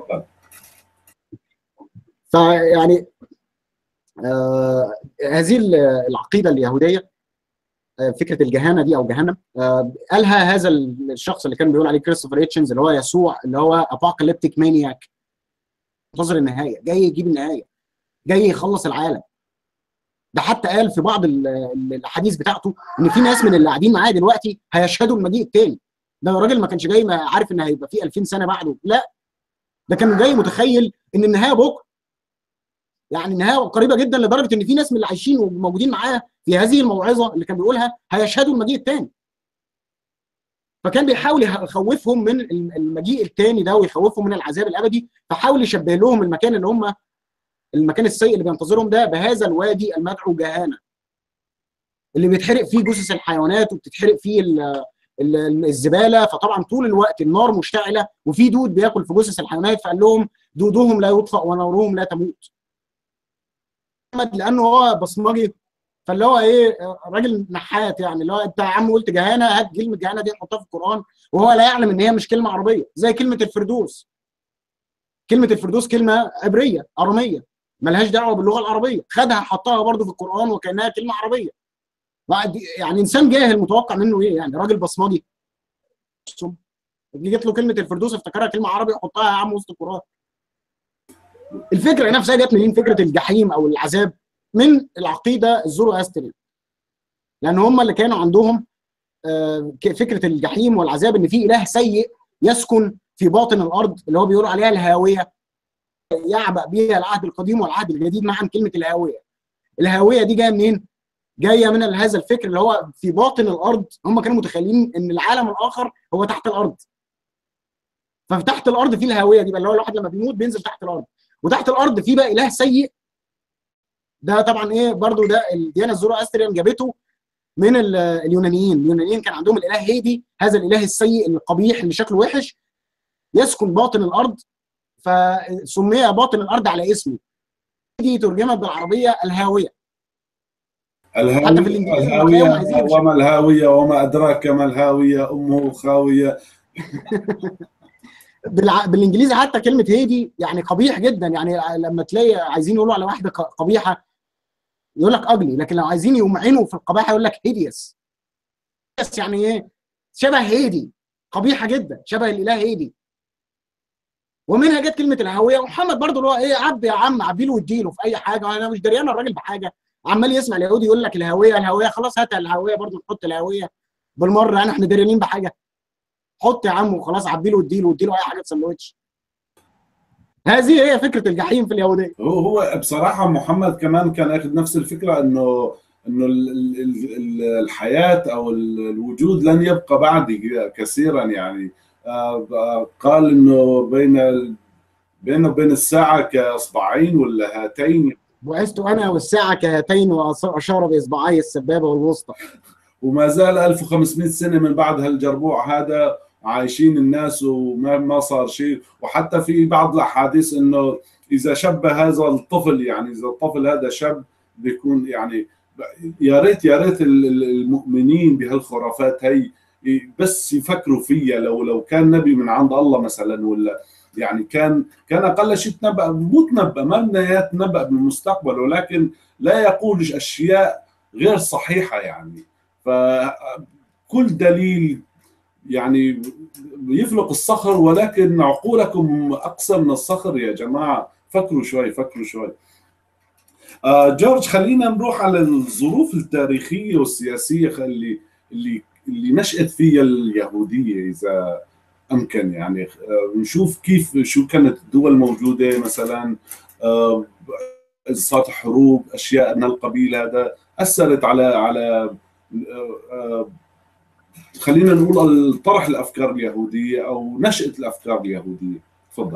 فيعني آه هذه العقيده اليهوديه آه فكره الجهانه دي او جهنم آه قالها هذا الشخص اللي كان بيقول عليه كريستوفر هيتشنز اللي هو يسوع اللي هو ابوكاليبتيك مانياك منتظر النهايه جاي يجيب النهايه جاي يخلص العالم ده حتى قال في بعض الاحاديث بتاعته ان في ناس من اللي قاعدين معاه دلوقتي هيشهدوا المجيء التاني ده الراجل ما كانش جاي ما عارف ان هيبقى في 2000 سنه بعده لا ده كان جاي متخيل ان النهايه بكره يعني النهايه قريبه جدا لدرجه ان في ناس من اللي عايشين وموجودين معاه في هذه الموعظه اللي كان بيقولها هيشهدوا المجيء الثاني فكان بيحاول يخوفهم من المجيء الثاني ده ويخوفهم من العذاب الابدي فحاول يشبه لهم المكان اللي هم المكان السيء اللي بينتظرهم ده بهذا الوادي المدعو جهانه اللي بيتحرق فيه جثث الحيوانات وبتتحرق فيه الزباله فطبعا طول الوقت النار مشتعله وفي دود بياكل في جثث الحيوانات فقال لهم دودهم لا يطفأ ونورهم لا تموت محمد لانه هو بصمجي فاللي هو ايه راجل نحات يعني اللي هو انت يا عم قلت جهانه هات كلمه جهانه دي حطها في القران وهو لا يعلم ان هي مش كلمه عربيه زي كلمه الفردوس كلمه الفردوس كلمه عبريه اراميه ملهاش دعوه باللغه العربيه خدها حطها برضه في القران وكانها كلمه عربيه يعني انسان جاهل متوقع منه ايه يعني راجل بصمجي جت له كلمه الفردوس افتكرها كلمه عربي وحطها يا عم وسط القران الفكره نفسها جت منين فكره الجحيم او العذاب من العقيده الزورو استري لان هم اللي كانوا عندهم فكره الجحيم والعذاب ان في اله سيء يسكن في باطن الارض اللي هو بيقولوا عليها الهاويه يعبأ بها العهد القديم والعهد الجديد معا كلمه الهاويه الهاويه دي جايه منين؟ جايه من هذا الفكر اللي هو في باطن الارض هم كانوا متخيلين ان العالم الاخر هو تحت الارض ففي تحت الارض في الهاويه دي بقى اللي هو الواحد لما بيموت بينزل تحت الارض وتحت الارض في بقى اله سيء ده طبعا ايه برضو ده الديانه الزورو استريان جابته من اليونانيين اليونانيين كان عندهم الاله هيدي هذا الاله السيء القبيح اللي شكله وحش يسكن باطن الارض فسمي باطن الارض على اسمه دي ترجمت بالعربيه الهاويه
الهاوية,
حتى في الإنجليزي
الهاوية
هتلاقيهم عايزين يمشوا.
وما الهاوية وما أدراك ما الهاوية أمه خاوية
بالع... بالانجليزي حتى كلمه هيدي يعني قبيح جدا يعني لما تلاقي عايزين يقولوا على واحده ق- قبيحه يقول لك اجلي لكن لو عايزين يمعنوا في القباحه يقول لك هيديوس بس يعني ايه شبه هيدي قبيحه جدا شبه الاله هيدي ومنها جت كلمه الهويه ومحمد برضو اللي هو ايه عب يا عم عبيله واديله في اي حاجه انا مش دريان الراجل بحاجه عمال يسمع اليهودي يقول لك الهويه الهويه خلاص هات الهويه برضو نحط الهويه بالمره يعني احنا دريانين بحاجه حط يا عم وخلاص عبيله واديله واديله اي حاجه سندوتش هذه هي فكره الجحيم في اليهوديه
هو هو بصراحة محمد كمان كان أخذ نفس الفكرة إنه إنه ال- ال- ال- ال- الحياة أو ال- الوجود لن يبقى بعدي كثيرا يعني آه، آه، قال إنه بين ال- بينه وبين الساعة كإصبعين ولا هاتين
بعثت انا والساعه كهاتين واشار باصبعي السبابه والوسطى
وما زال 1500 سنه من بعد هالجربوع هذا عايشين الناس وما ما صار شيء وحتى في بعض الاحاديث انه اذا شب هذا الطفل يعني اذا الطفل هذا شب بيكون يعني يا ريت يا ريت ال- ال- المؤمنين بهالخرافات هي بس يفكروا فيها لو لو كان نبي من عند الله مثلا ولا يعني كان كان اقل شيء تنبأ مو تنبأ ما بدنا يتنبأ بالمستقبل ولكن لا يقول اشياء غير صحيحه يعني فكل دليل يعني يفلق الصخر ولكن عقولكم اقسى من الصخر يا جماعه فكروا شوي فكروا شوي آه جورج خلينا نروح على الظروف التاريخيه والسياسيه اللي اللي اللي نشأت فيها اليهوديه اذا امكن يعني آه نشوف كيف شو كانت الدول موجوده مثلا آه صارت حروب اشياء من القبيل هذا اثرت على على آه، خلينا نقول طرح الافكار اليهوديه او نشاه الافكار اليهوديه تفضل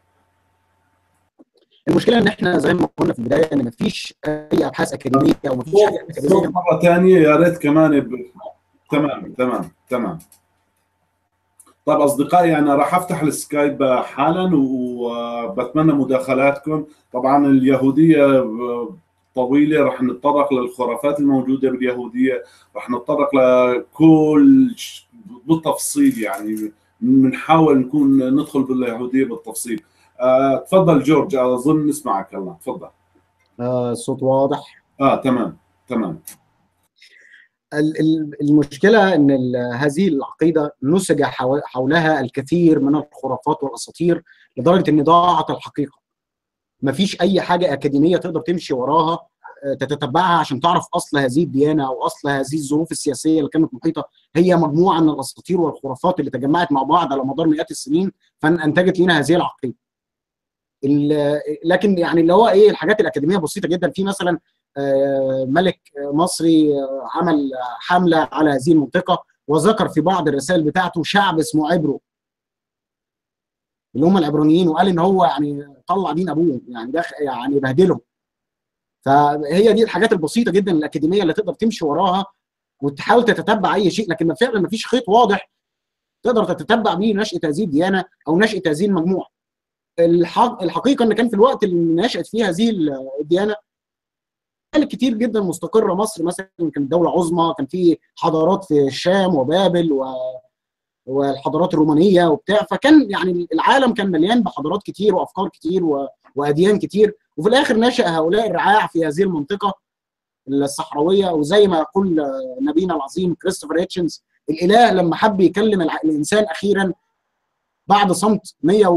المشكله ان احنا زي ما قلنا في البدايه ان مفيش اي ابحاث اكاديميه او مفيش حاجه
صوت
اكاديميه
مره ثانيه يا ريت كمان ب... تمام تمام تمام طيب اصدقائي انا راح افتح السكايب حالا وبتمنى مداخلاتكم طبعا اليهوديه طويله راح نتطرق للخرافات الموجوده باليهوديه راح نتطرق لكل ش- بالتفصيل يعني بنحاول نكون ندخل باليهوديه بالتفصيل آه، تفضل جورج اظن نسمعك الله تفضل
آه الصوت واضح
اه تمام تمام
ال- ال- المشكله ان ال- هذه العقيده نسج حو- حولها الكثير من الخرافات والاساطير لدرجه ان ضاعت الحقيقه مفيش اي حاجه اكاديميه تقدر تمشي وراها آه، تتتبعها عشان تعرف اصل هذه الديانه او اصل هذه الظروف السياسيه اللي كانت محيطه هي مجموعه من الاساطير والخرافات اللي تجمعت مع بعض على مدار مئات السنين فانتجت لنا هذه العقيده ال- لكن يعني اللي هو ايه الحاجات الاكاديميه بسيطه جدا في مثلا آه، ملك مصري آه، عمل حمله على هذه المنطقه وذكر في بعض الرسائل بتاعته شعب اسمه عبرو اللي هم العبرانيين وقال ان هو يعني طلع دين ابوهم يعني ده يعني بهدلهم فهي دي الحاجات البسيطه جدا الاكاديميه اللي تقدر تمشي وراها وتحاول تتتبع اي شيء لكن فعلا ما فيش خيط واضح تقدر تتتبع بيه نشاه هذه الديانه او نشاه هذه المجموعه الحق الحقيقه ان كان في الوقت اللي نشات فيه هذه الديانه كتير جدا مستقره مصر مثلا كانت دوله عظمى كان في حضارات في الشام وبابل و والحضارات الرومانيه وبتاع فكان يعني العالم كان مليان بحضارات كتير وافكار كتير و... واديان كتير وفي الاخر نشا هؤلاء الرعاع في هذه المنطقه الصحراويه وزي ما يقول نبينا العظيم كريستوفر هيتشنز الاله لما حب يكلم الانسان اخيرا بعد صمت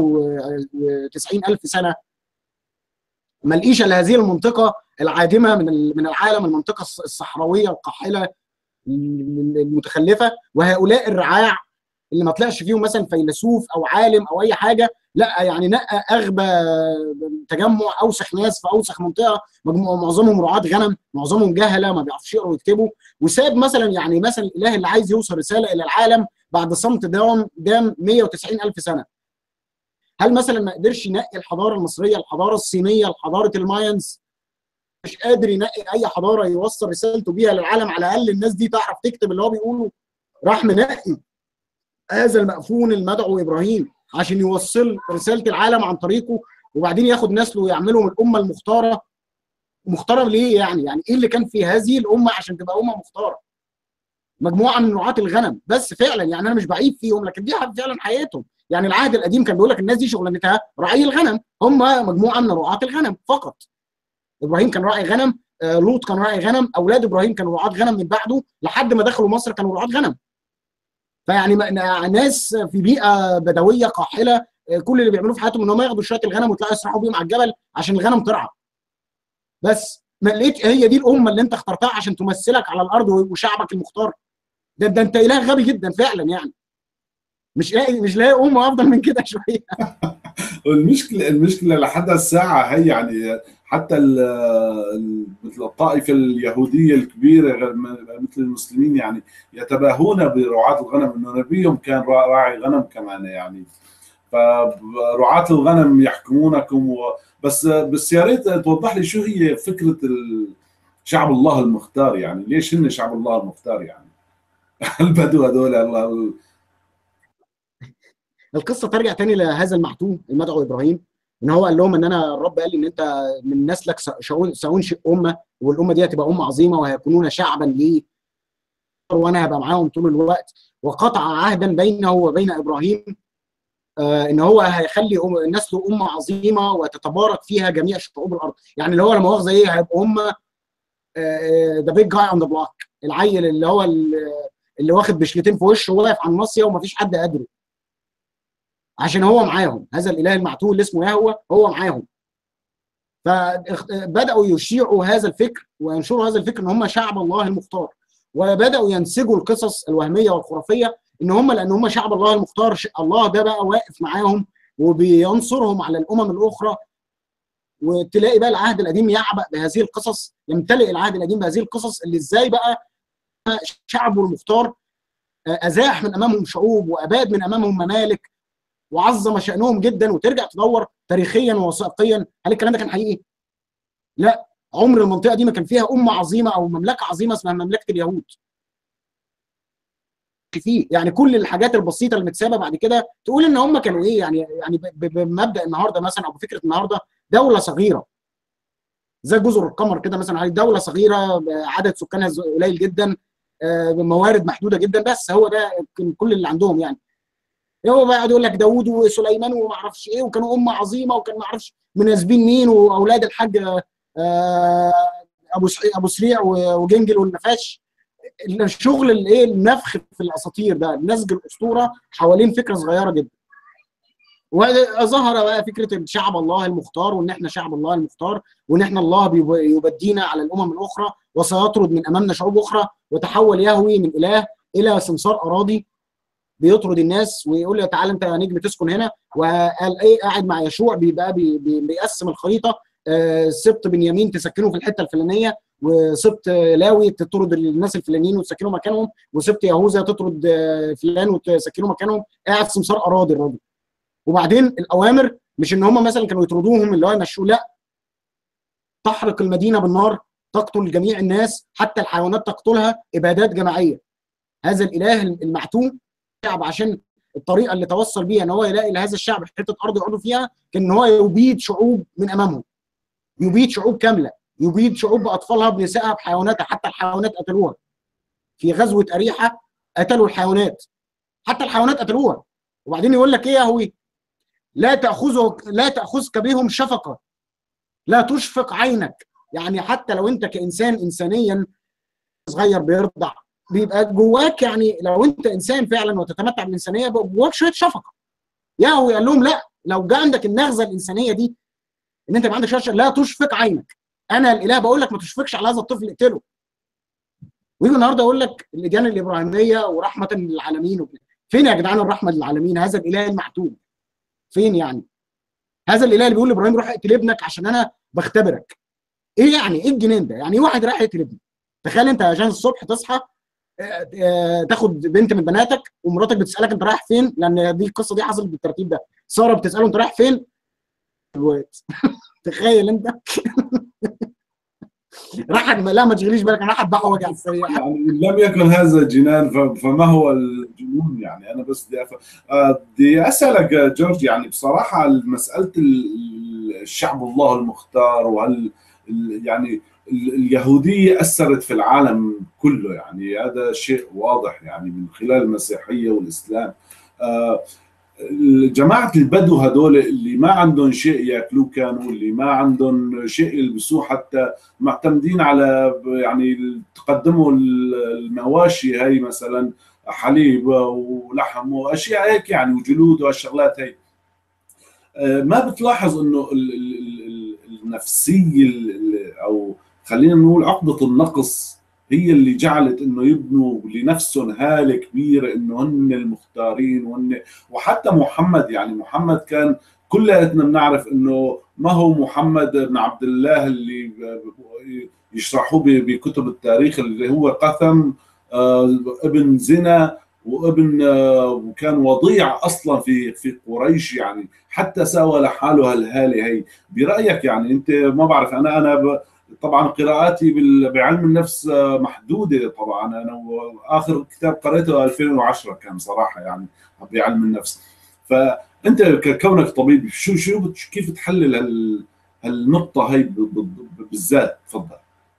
190 الف سنه ما لقيش الا هذه المنطقه العادمه من من العالم المنطقه الصحراويه القاحله المتخلفه وهؤلاء الرعاع اللي ما طلعش فيهم مثلا فيلسوف او عالم او اي حاجه لا يعني نقى اغبى تجمع اوسخ ناس في اوسخ منطقه مجموعة معظمهم رعاة غنم معظمهم جهله ما بيعرفوش يقروا ويكتبوا وساب مثلا يعني مثلا الاله اللي عايز يوصل رساله الى العالم بعد صمت دام دام 190 الف سنه هل مثلا ما قدرش ينقي الحضاره المصريه الحضاره الصينيه حضاره الماينز مش قادر ينقي اي حضاره يوصل رسالته بيها للعالم على الاقل الناس دي تعرف تكتب اللي هو بيقوله راح منقي هذا المأفون المدعو ابراهيم عشان يوصل رساله العالم عن طريقه وبعدين ياخد نسله ويعملهم الامه المختاره مختاره ليه يعني؟ يعني ايه اللي كان في هذه الامه عشان تبقى امه مختاره؟ مجموعه من رعاة الغنم بس فعلا يعني انا مش بعيب فيهم لكن دي فعلا حياتهم يعني العهد القديم كان بيقول لك الناس دي شغلانتها رعي الغنم هم مجموعه من رعاة الغنم فقط ابراهيم كان راعي غنم لوط كان راعي غنم اولاد ابراهيم كانوا رعاة غنم من بعده لحد ما دخلوا مصر كانوا رعاة غنم فيعني ناس في بيئه بدويه قاحله كل اللي بيعملوه في حياتهم ان هم ياخدوا شويه الغنم ويطلعوا يسرحوا بيهم على الجبل عشان الغنم ترعى بس ما لقيت هي دي الامه اللي انت اخترتها عشان تمثلك على الارض وشعبك المختار ده ده انت اله غبي جدا فعلا يعني مش لاقي مش لاقي امه افضل من كده شويه
المشكله المشكله لحد الساعه هي يعني حتى مثل الطائفه اليهوديه الكبيره مثل المسلمين يعني يتباهون برعاة الغنم انه نبيهم كان راعي غنم كمان يعني فرعاة الغنم يحكمونكم و... بس بس يا ريت توضح لي شو هي فكره شعب الله المختار يعني ليش هن شعب الله المختار يعني البدو هذول الله
القصه ترجع تاني لهذا المعتوه المدعو ابراهيم ان هو قال لهم ان انا الرب قال لي ان انت من نسلك سانشئ امه والامه دي هتبقى امه عظيمه وهيكونون شعبا لي وانا هبقى معاهم طول الوقت وقطع عهدا بينه وبين ابراهيم آه ان هو هيخلي نسله امه عظيمه وتتبارك فيها جميع شعوب الارض يعني اللي هو لا مؤاخذه ايه هيبقوا هم ذا بيج جاي اون ذا بلوك العيل اللي هو اللي واخد بشلتين في وشه وواقف على الناصيه ومفيش حد قادره عشان هو معاهم هذا الاله المعتوه اللي اسمه يهوه هو معاهم فبداوا يشيعوا هذا الفكر وينشروا هذا الفكر ان هم شعب الله المختار وبداوا ينسجوا القصص الوهميه والخرافيه ان هم لان هم شعب الله المختار الله ده بقى واقف معاهم وبينصرهم على الامم الاخرى وتلاقي بقى العهد القديم يعبأ بهذه القصص يمتلئ العهد القديم بهذه القصص اللي ازاي بقى شعبه المختار ازاح من امامهم شعوب واباد من امامهم ممالك وعظم شانهم جدا وترجع تدور تاريخيا ووثائقيا هل الكلام ده كان حقيقي؟ لا عمر المنطقه دي ما كان فيها امه عظيمه او مملكه عظيمه اسمها مملكه اليهود. فيه يعني كل الحاجات البسيطه اللي متسابه بعد كده تقول ان هم كانوا ايه يعني يعني بمبدا النهارده مثلا او بفكره النهارده دوله صغيره زي جزر القمر كده مثلا دوله صغيره عدد سكانها قليل جدا موارد محدوده جدا بس هو ده كل اللي عندهم يعني هو بقى يقول لك داوود وسليمان وما اعرفش ايه وكانوا امه عظيمه وكان ما اعرفش مناسبين مين واولاد الحاج ابو ابو سريع وجنجل والنفاش الشغل الايه النفخ في الاساطير ده نسج الاسطوره حوالين فكره صغيره جدا وظهر بقى فكره شعب الله المختار وان احنا شعب الله المختار وان احنا الله يبدينا على الامم الاخرى وسيطرد من امامنا شعوب اخرى وتحول يهوي من اله الى سمسار اراضي بيطرد الناس ويقول له تعالى انت يا نجم تسكن هنا وقال ايه قاعد مع يشوع بيبقى بي بي بيقسم الخريطه آه سبط بنيامين تسكنه في الحته الفلانيه وسبط لاوي تطرد الناس الفلانيين وتسكنه مكانهم وسبط يهوذا تطرد آه فلان وتسكنه مكانهم قاعد سمسار اراضي الراجل وبعدين الاوامر مش ان هم مثلا كانوا يطردوهم اللي هو يمشوه لا تحرق المدينه بالنار تقتل جميع الناس حتى الحيوانات تقتلها ابادات جماعيه هذا الاله المعتوم الشعب عشان الطريقه اللي توصل بيها ان هو يلاقي لهذا الشعب حته ارض يقعدوا فيها كان ان هو يبيد شعوب من امامهم يبيد شعوب كامله يبيد شعوب باطفالها بنسائها بحيواناتها حتى الحيوانات قتلوها في غزوه اريحه قتلوا الحيوانات حتى الحيوانات قتلوها وبعدين يقول لك ايه يا هوي لا تاخذه لا تاخذك بهم شفقه لا تشفق عينك يعني حتى لو انت كانسان انسانيا صغير بيرضع بيبقى جواك يعني لو انت انسان فعلا وتتمتع بالانسانيه بيبقى جواك شويه شفقه يهوي قال لهم لا لو جاء عندك النغزه الانسانيه دي ان انت يبقى عندك شاشه لا تشفق عينك انا الاله بقول لك ما تشفقش على هذا الطفل اقتله ويجي النهارده يقول لك اللجان الابراهيميه ورحمه للعالمين وكده. فين يا جدعان الرحمه للعالمين هذا الاله المعتوب فين يعني هذا الاله اللي بيقول لابراهيم روح اقتل ابنك عشان انا بختبرك ايه يعني ايه الجنان ده يعني ايه واحد رايح يقتل ابنه تخيل انت عشان الصبح تصحى آه، آه، تاخد بنت من بناتك ومراتك بتسالك انت رايح فين لان دي القصه دي حصلت بالترتيب ده ساره بتساله انت رايح فين الوقت تخيل انت راح لا ما تشغليش بالك انا راح اذبحه وجع السريع
يعني إن لم يكن هذا جنان ف- فما هو الجنون يعني انا بس بدي أف... آه، بدي اسالك يا جورج يعني بصراحه مساله ال- الشعب الله المختار وهل ال- يعني ال- اليهوديه اثرت في العالم كله يعني هذا شيء واضح يعني من خلال المسيحيه والاسلام آه، جماعة البدو هدول اللي ما عندهم شيء ياكلوه كانوا اللي ما عندهم شيء يلبسوه حتى معتمدين على يعني تقدموا المواشي هي مثلا حليب ولحم واشياء هيك يعني وجلود وهالشغلات هي آه، ما بتلاحظ انه ال- ال- ال- ال- النفسيه ال- ال- او خلينا نقول عقده النقص هي اللي جعلت انه يبنوا لنفسهم هاله كبيره انه هن المختارين وهن وحتى محمد يعني محمد كان كلياتنا بنعرف انه ما هو محمد بن عبد الله اللي يشرحوه ب- بكتب التاريخ اللي هو قثم آه، ابن زنا وابن آه، وكان وضيع اصلا في في قريش يعني حتى سوى لحاله هالهاله هي برايك يعني انت ما بعرف انا انا ب- طبعا قراءاتي بال- بعلم النفس آه، محدوده طبعا انا واخر كتاب قريته 2010 كان صراحه يعني بعلم النفس فانت كونك طبيب شو شو بت- كيف تحلل هال هالنقطه هي ب- ب- بالذات تفضل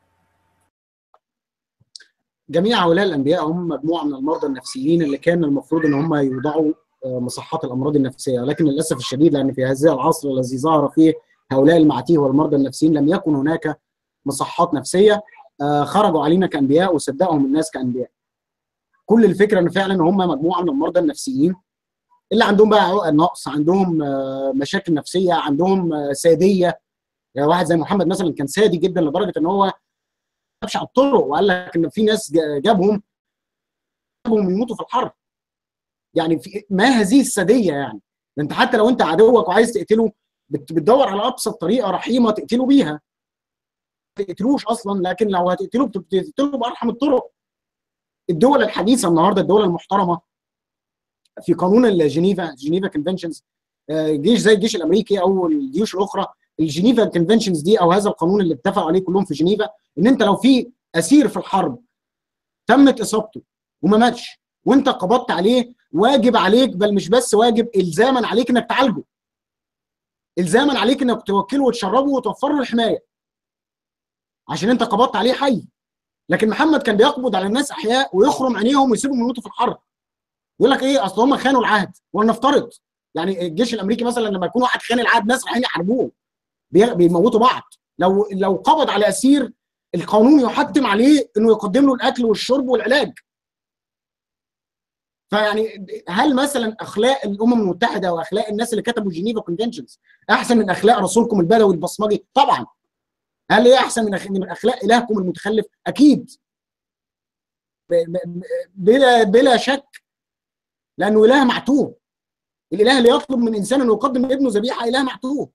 جميع هؤلاء الانبياء هم مجموعه من المرضى النفسيين اللي كان المفروض ان هم يوضعوا آه، مصحات الامراض النفسيه لكن للاسف الشديد لان في هذا العصر الذي ظهر فيه هؤلاء المعاتيه والمرضى النفسيين لم يكن هناك مصحات نفسيه آه، خرجوا علينا كانبياء وصدقهم الناس كانبياء كل الفكره ان فعلا هم مجموعه من المرضى النفسيين اللي عندهم بقى عقد نقص عندهم آه، مشاكل نفسيه عندهم آه، ساديه يعني واحد زي محمد مثلا كان سادي جدا لدرجه ان هو مشى على الطرق وقال لك ان في ناس جا- جابهم جابهم يموتوا في الحرب يعني في ما هذه الساديه يعني ده انت حتى لو انت عدوك وعايز تقتله بت- بتدور على ابسط طريقه رحيمه تقتله بيها ما تقتلوش اصلا لكن لو هتقتله بت- بتقتله بارحم الطرق الدول الحديثه النهارده الدول المحترمه في قانون الجنيفا جنيفا كونفنشنز جيش زي الجيش الامريكي او الجيوش الاخرى الجنيفا كونفنشنز دي او هذا القانون اللي اتفقوا عليه كلهم في جنيفا ان انت لو في اسير في الحرب تمت اصابته وما ماتش وانت قبضت عليه واجب عليك بل مش بس واجب الزاما عليك انك تعالجه الزاما عليك انك توكله وتشربه وتوفر له الحمايه عشان انت قبضت عليه حي لكن محمد كان بيقبض على الناس احياء ويخرم عينيهم ويسيبهم يموتوا في الحرب يقول لك ايه اصل هم خانوا العهد ولنفترض يعني الجيش الامريكي مثلا لما يكون واحد خان العهد ناس رايحين يحاربوه بي- بيموتوا بعض لو لو قبض على اسير القانون يحتم عليه انه يقدم له الاكل والشرب والعلاج فيعني هل مثلا اخلاق الامم المتحده واخلاق الناس اللي كتبوا جنيفا كونفنشنز احسن من اخلاق رسولكم البدوي البصمجي طبعا هل هي احسن من أخ- من اخلاق الهكم المتخلف اكيد ب- ب- بلا بلا شك لانه اله معتوه الاله اللي يطلب من انسان انه يقدم ابنه ذبيحه اله معتوه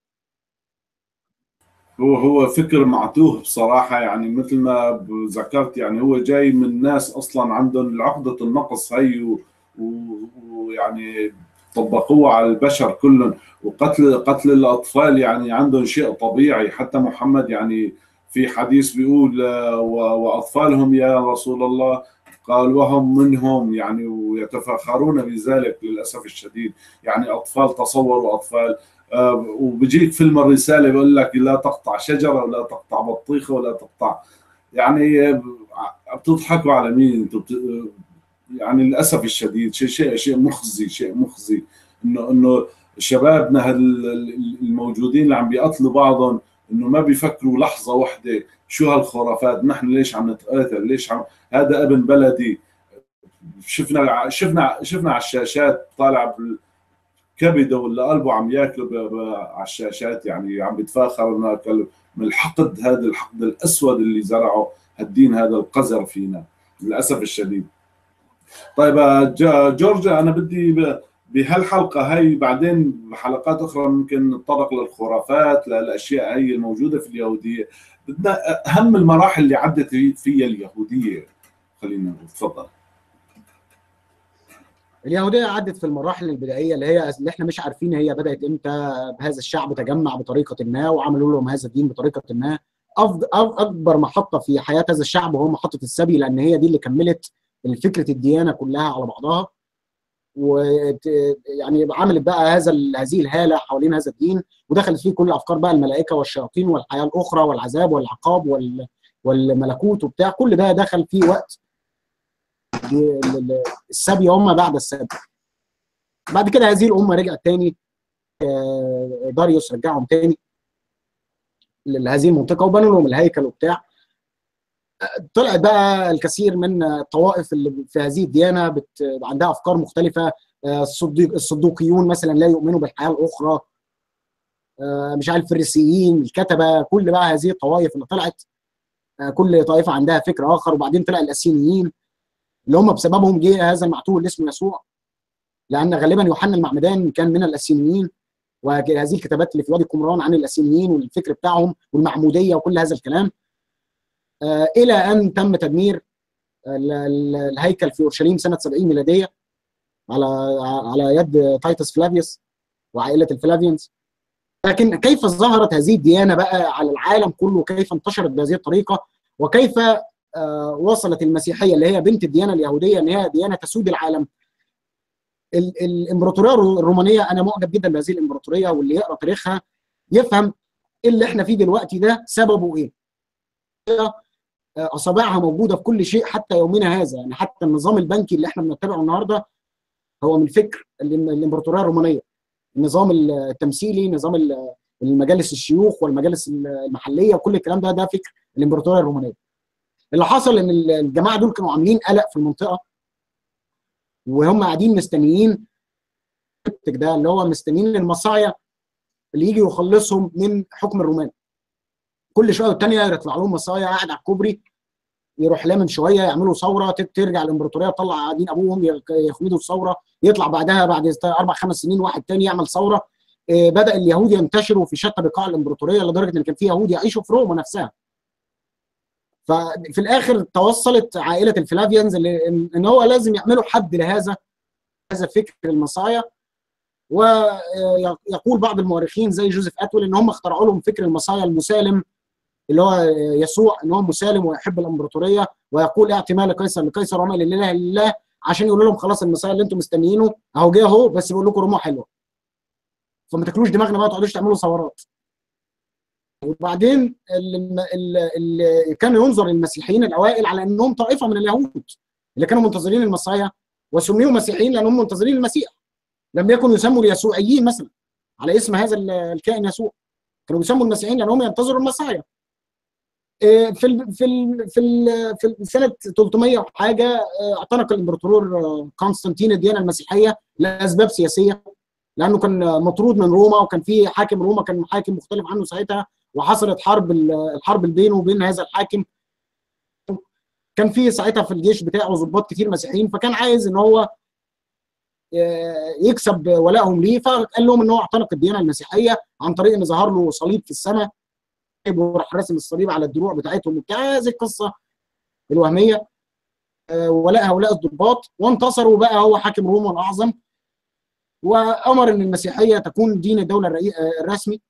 هو هو فكر معتوه بصراحه يعني مثل ما ذكرت يعني هو جاي من ناس اصلا عندهم عقده النقص هي و- و- ويعني طبقوه على البشر كلهم وقتل قتل الاطفال يعني عندهم شيء طبيعي حتى محمد يعني في حديث بيقول آه، و- واطفالهم يا رسول الله قال وهم منهم يعني ويتفاخرون بذلك للاسف الشديد يعني اطفال تصوروا اطفال وبيجيك فيلم الرساله بيقول لك لا تقطع شجره ولا تقطع بطيخه ولا تقطع يعني بتضحكوا على مين انتم بت... يعني للاسف الشديد شيء شيء شيء مخزي شيء مخزي انه انه شبابنا الموجودين اللي عم بيقتلوا بعضهم انه ما بيفكروا لحظه واحده شو هالخرافات نحن ليش عم نتقاتل ليش عم هذا ابن بلدي شفنا شفنا شفنا على الشاشات طالع كبده ولا قلبه عم ياكله على الشاشات يعني عم بيتفاخر من الحقد هذا الحقد الاسود اللي زرعه الدين هذا القذر فينا للاسف الشديد طيب جورجيا انا بدي بهالحلقه هي بعدين بحلقات اخرى ممكن نتطرق للخرافات للاشياء هي الموجوده في اليهوديه بدنا اهم المراحل اللي عدت فيها اليهوديه خلينا نقول تفضل
اليهوديه عدت في المراحل البدائيه اللي هي اللي احنا مش عارفين هي بدات امتى بهذا الشعب تجمع بطريقه ما وعملوا لهم هذا الدين بطريقه ما اكبر محطه في حياه هذا الشعب هو محطه السبي لان هي دي اللي كملت فكره الديانه كلها على بعضها ويعني عملت بقى هذا هذه الهاله حوالين هذا الدين ودخلت فيه كل افكار بقى الملائكه والشياطين والحياه الاخرى والعذاب والعقاب وال والملكوت وبتاع كل ده دخل فيه وقت السبي هم بعد السبي بعد كده هذه الامه رجعت تاني داريوس رجعهم تاني لهذه المنطقه وبنوا لهم الهيكل وبتاع طلعت بقى الكثير من الطوائف اللي في هذه الديانه بت... عندها افكار مختلفه الصديق الصدوقيون مثلا لا يؤمنوا بالحياه الاخرى مش عارف الفريسيين الكتبه كل بقى هذه الطوائف اللي طلعت كل طائفه عندها فكر اخر وبعدين طلع الاسينيين اللي هم بسببهم جه هذا المعتوه اللي اسمه يسوع لان غالبا يوحنا المعمدان كان من الاسينيين وهذه الكتابات اللي في وادي قمران عن الاسينيين والفكر بتاعهم والمعموديه وكل هذا الكلام الى ان تم تدمير الهيكل في اورشليم سنه 70 ميلاديه على على يد تايتس فلافيوس وعائله الفلافيانز لكن كيف ظهرت هذه الديانه بقى على العالم كله كيف انتشرت بهذه الطريقه وكيف وصلت المسيحيه اللي هي بنت الديانه اليهوديه ان هي ديانه تسود العالم الامبراطوريه الرومانيه انا معجب جدا بهذه الامبراطوريه واللي يقرا تاريخها يفهم اللي احنا فيه دلوقتي ده سببه ايه اصابعها موجوده في كل شيء حتى يومنا هذا يعني حتى النظام البنكي اللي احنا بنتبعه النهارده هو من فكر الامبراطوريه الرومانيه النظام التمثيلي نظام المجالس الشيوخ والمجالس المحليه وكل الكلام ده ده فكر الامبراطوريه الرومانيه اللي حصل ان الجماعه دول كانوا عاملين قلق في المنطقه وهم قاعدين مستنيين ده اللي هو مستنيين المصايا اللي يجي يخلصهم من حكم الرومان كل شويه والتانيه يطلع لهم مصايا قاعد على الكوبري يروح لامن شويه يعملوا ثوره ترجع الامبراطوريه تطلع قاعدين ابوهم يخمدوا الثوره يطلع بعدها بعد اربع خمس سنين واحد تاني يعمل ثوره بدا اليهود ينتشروا في شتى بقاع الامبراطوريه لدرجه ان كان في يهود يعيشوا في روما نفسها ففي الاخر توصلت عائله الفلافيانز ان هو لازم يعملوا حد لهذا هذا فكر المصايا ويقول بعض المؤرخين زي جوزيف اتول ان هم اخترعوا لهم فكر المصايا المسالم اللي هو يسوع ان هو مسالم ويحب الامبراطوريه ويقول اعطي ما لقيصر لقيصر وما لله لله عشان يقولوا لهم خلاص المصايا اللي انتم مستنيينه اهو جه اهو بس بيقول لكم رموه حلوه فما تاكلوش دماغنا بقى ما تقعدوش تعملوا ثورات وبعدين اللي كان ينظر للمسيحيين الاوائل على انهم طائفه من اليهود اللي كانوا منتظرين المصايا وسميوا مسيحيين لانهم منتظرين المسيح لم يكونوا يسموا اليسوعيين مثلا على اسم هذا الكائن يسوع كانوا بيسموا المسيحيين لانهم ينتظروا المصايا في ال في ال في ال في سنه 300 وحاجه اعتنق الامبراطور قسطنطين الديانه المسيحيه لاسباب سياسيه لانه كان مطرود من روما وكان في حاكم روما كان حاكم مختلف عنه ساعتها وحصلت حرب الحرب بينه وبين هذا الحاكم كان في ساعتها في الجيش بتاعه ضباط كتير مسيحيين فكان عايز ان هو يكسب ولائهم ليه فقال لهم ان هو اعتنق الديانه المسيحيه عن طريق ان ظهر له صليب في السماء وراح راسم الصليب على الدروع بتاعتهم وبتاع هذه القصه الوهميه ولاء هؤلاء الضباط وانتصروا بقى هو حاكم روما الاعظم وامر ان المسيحيه تكون دين الدوله الرسمي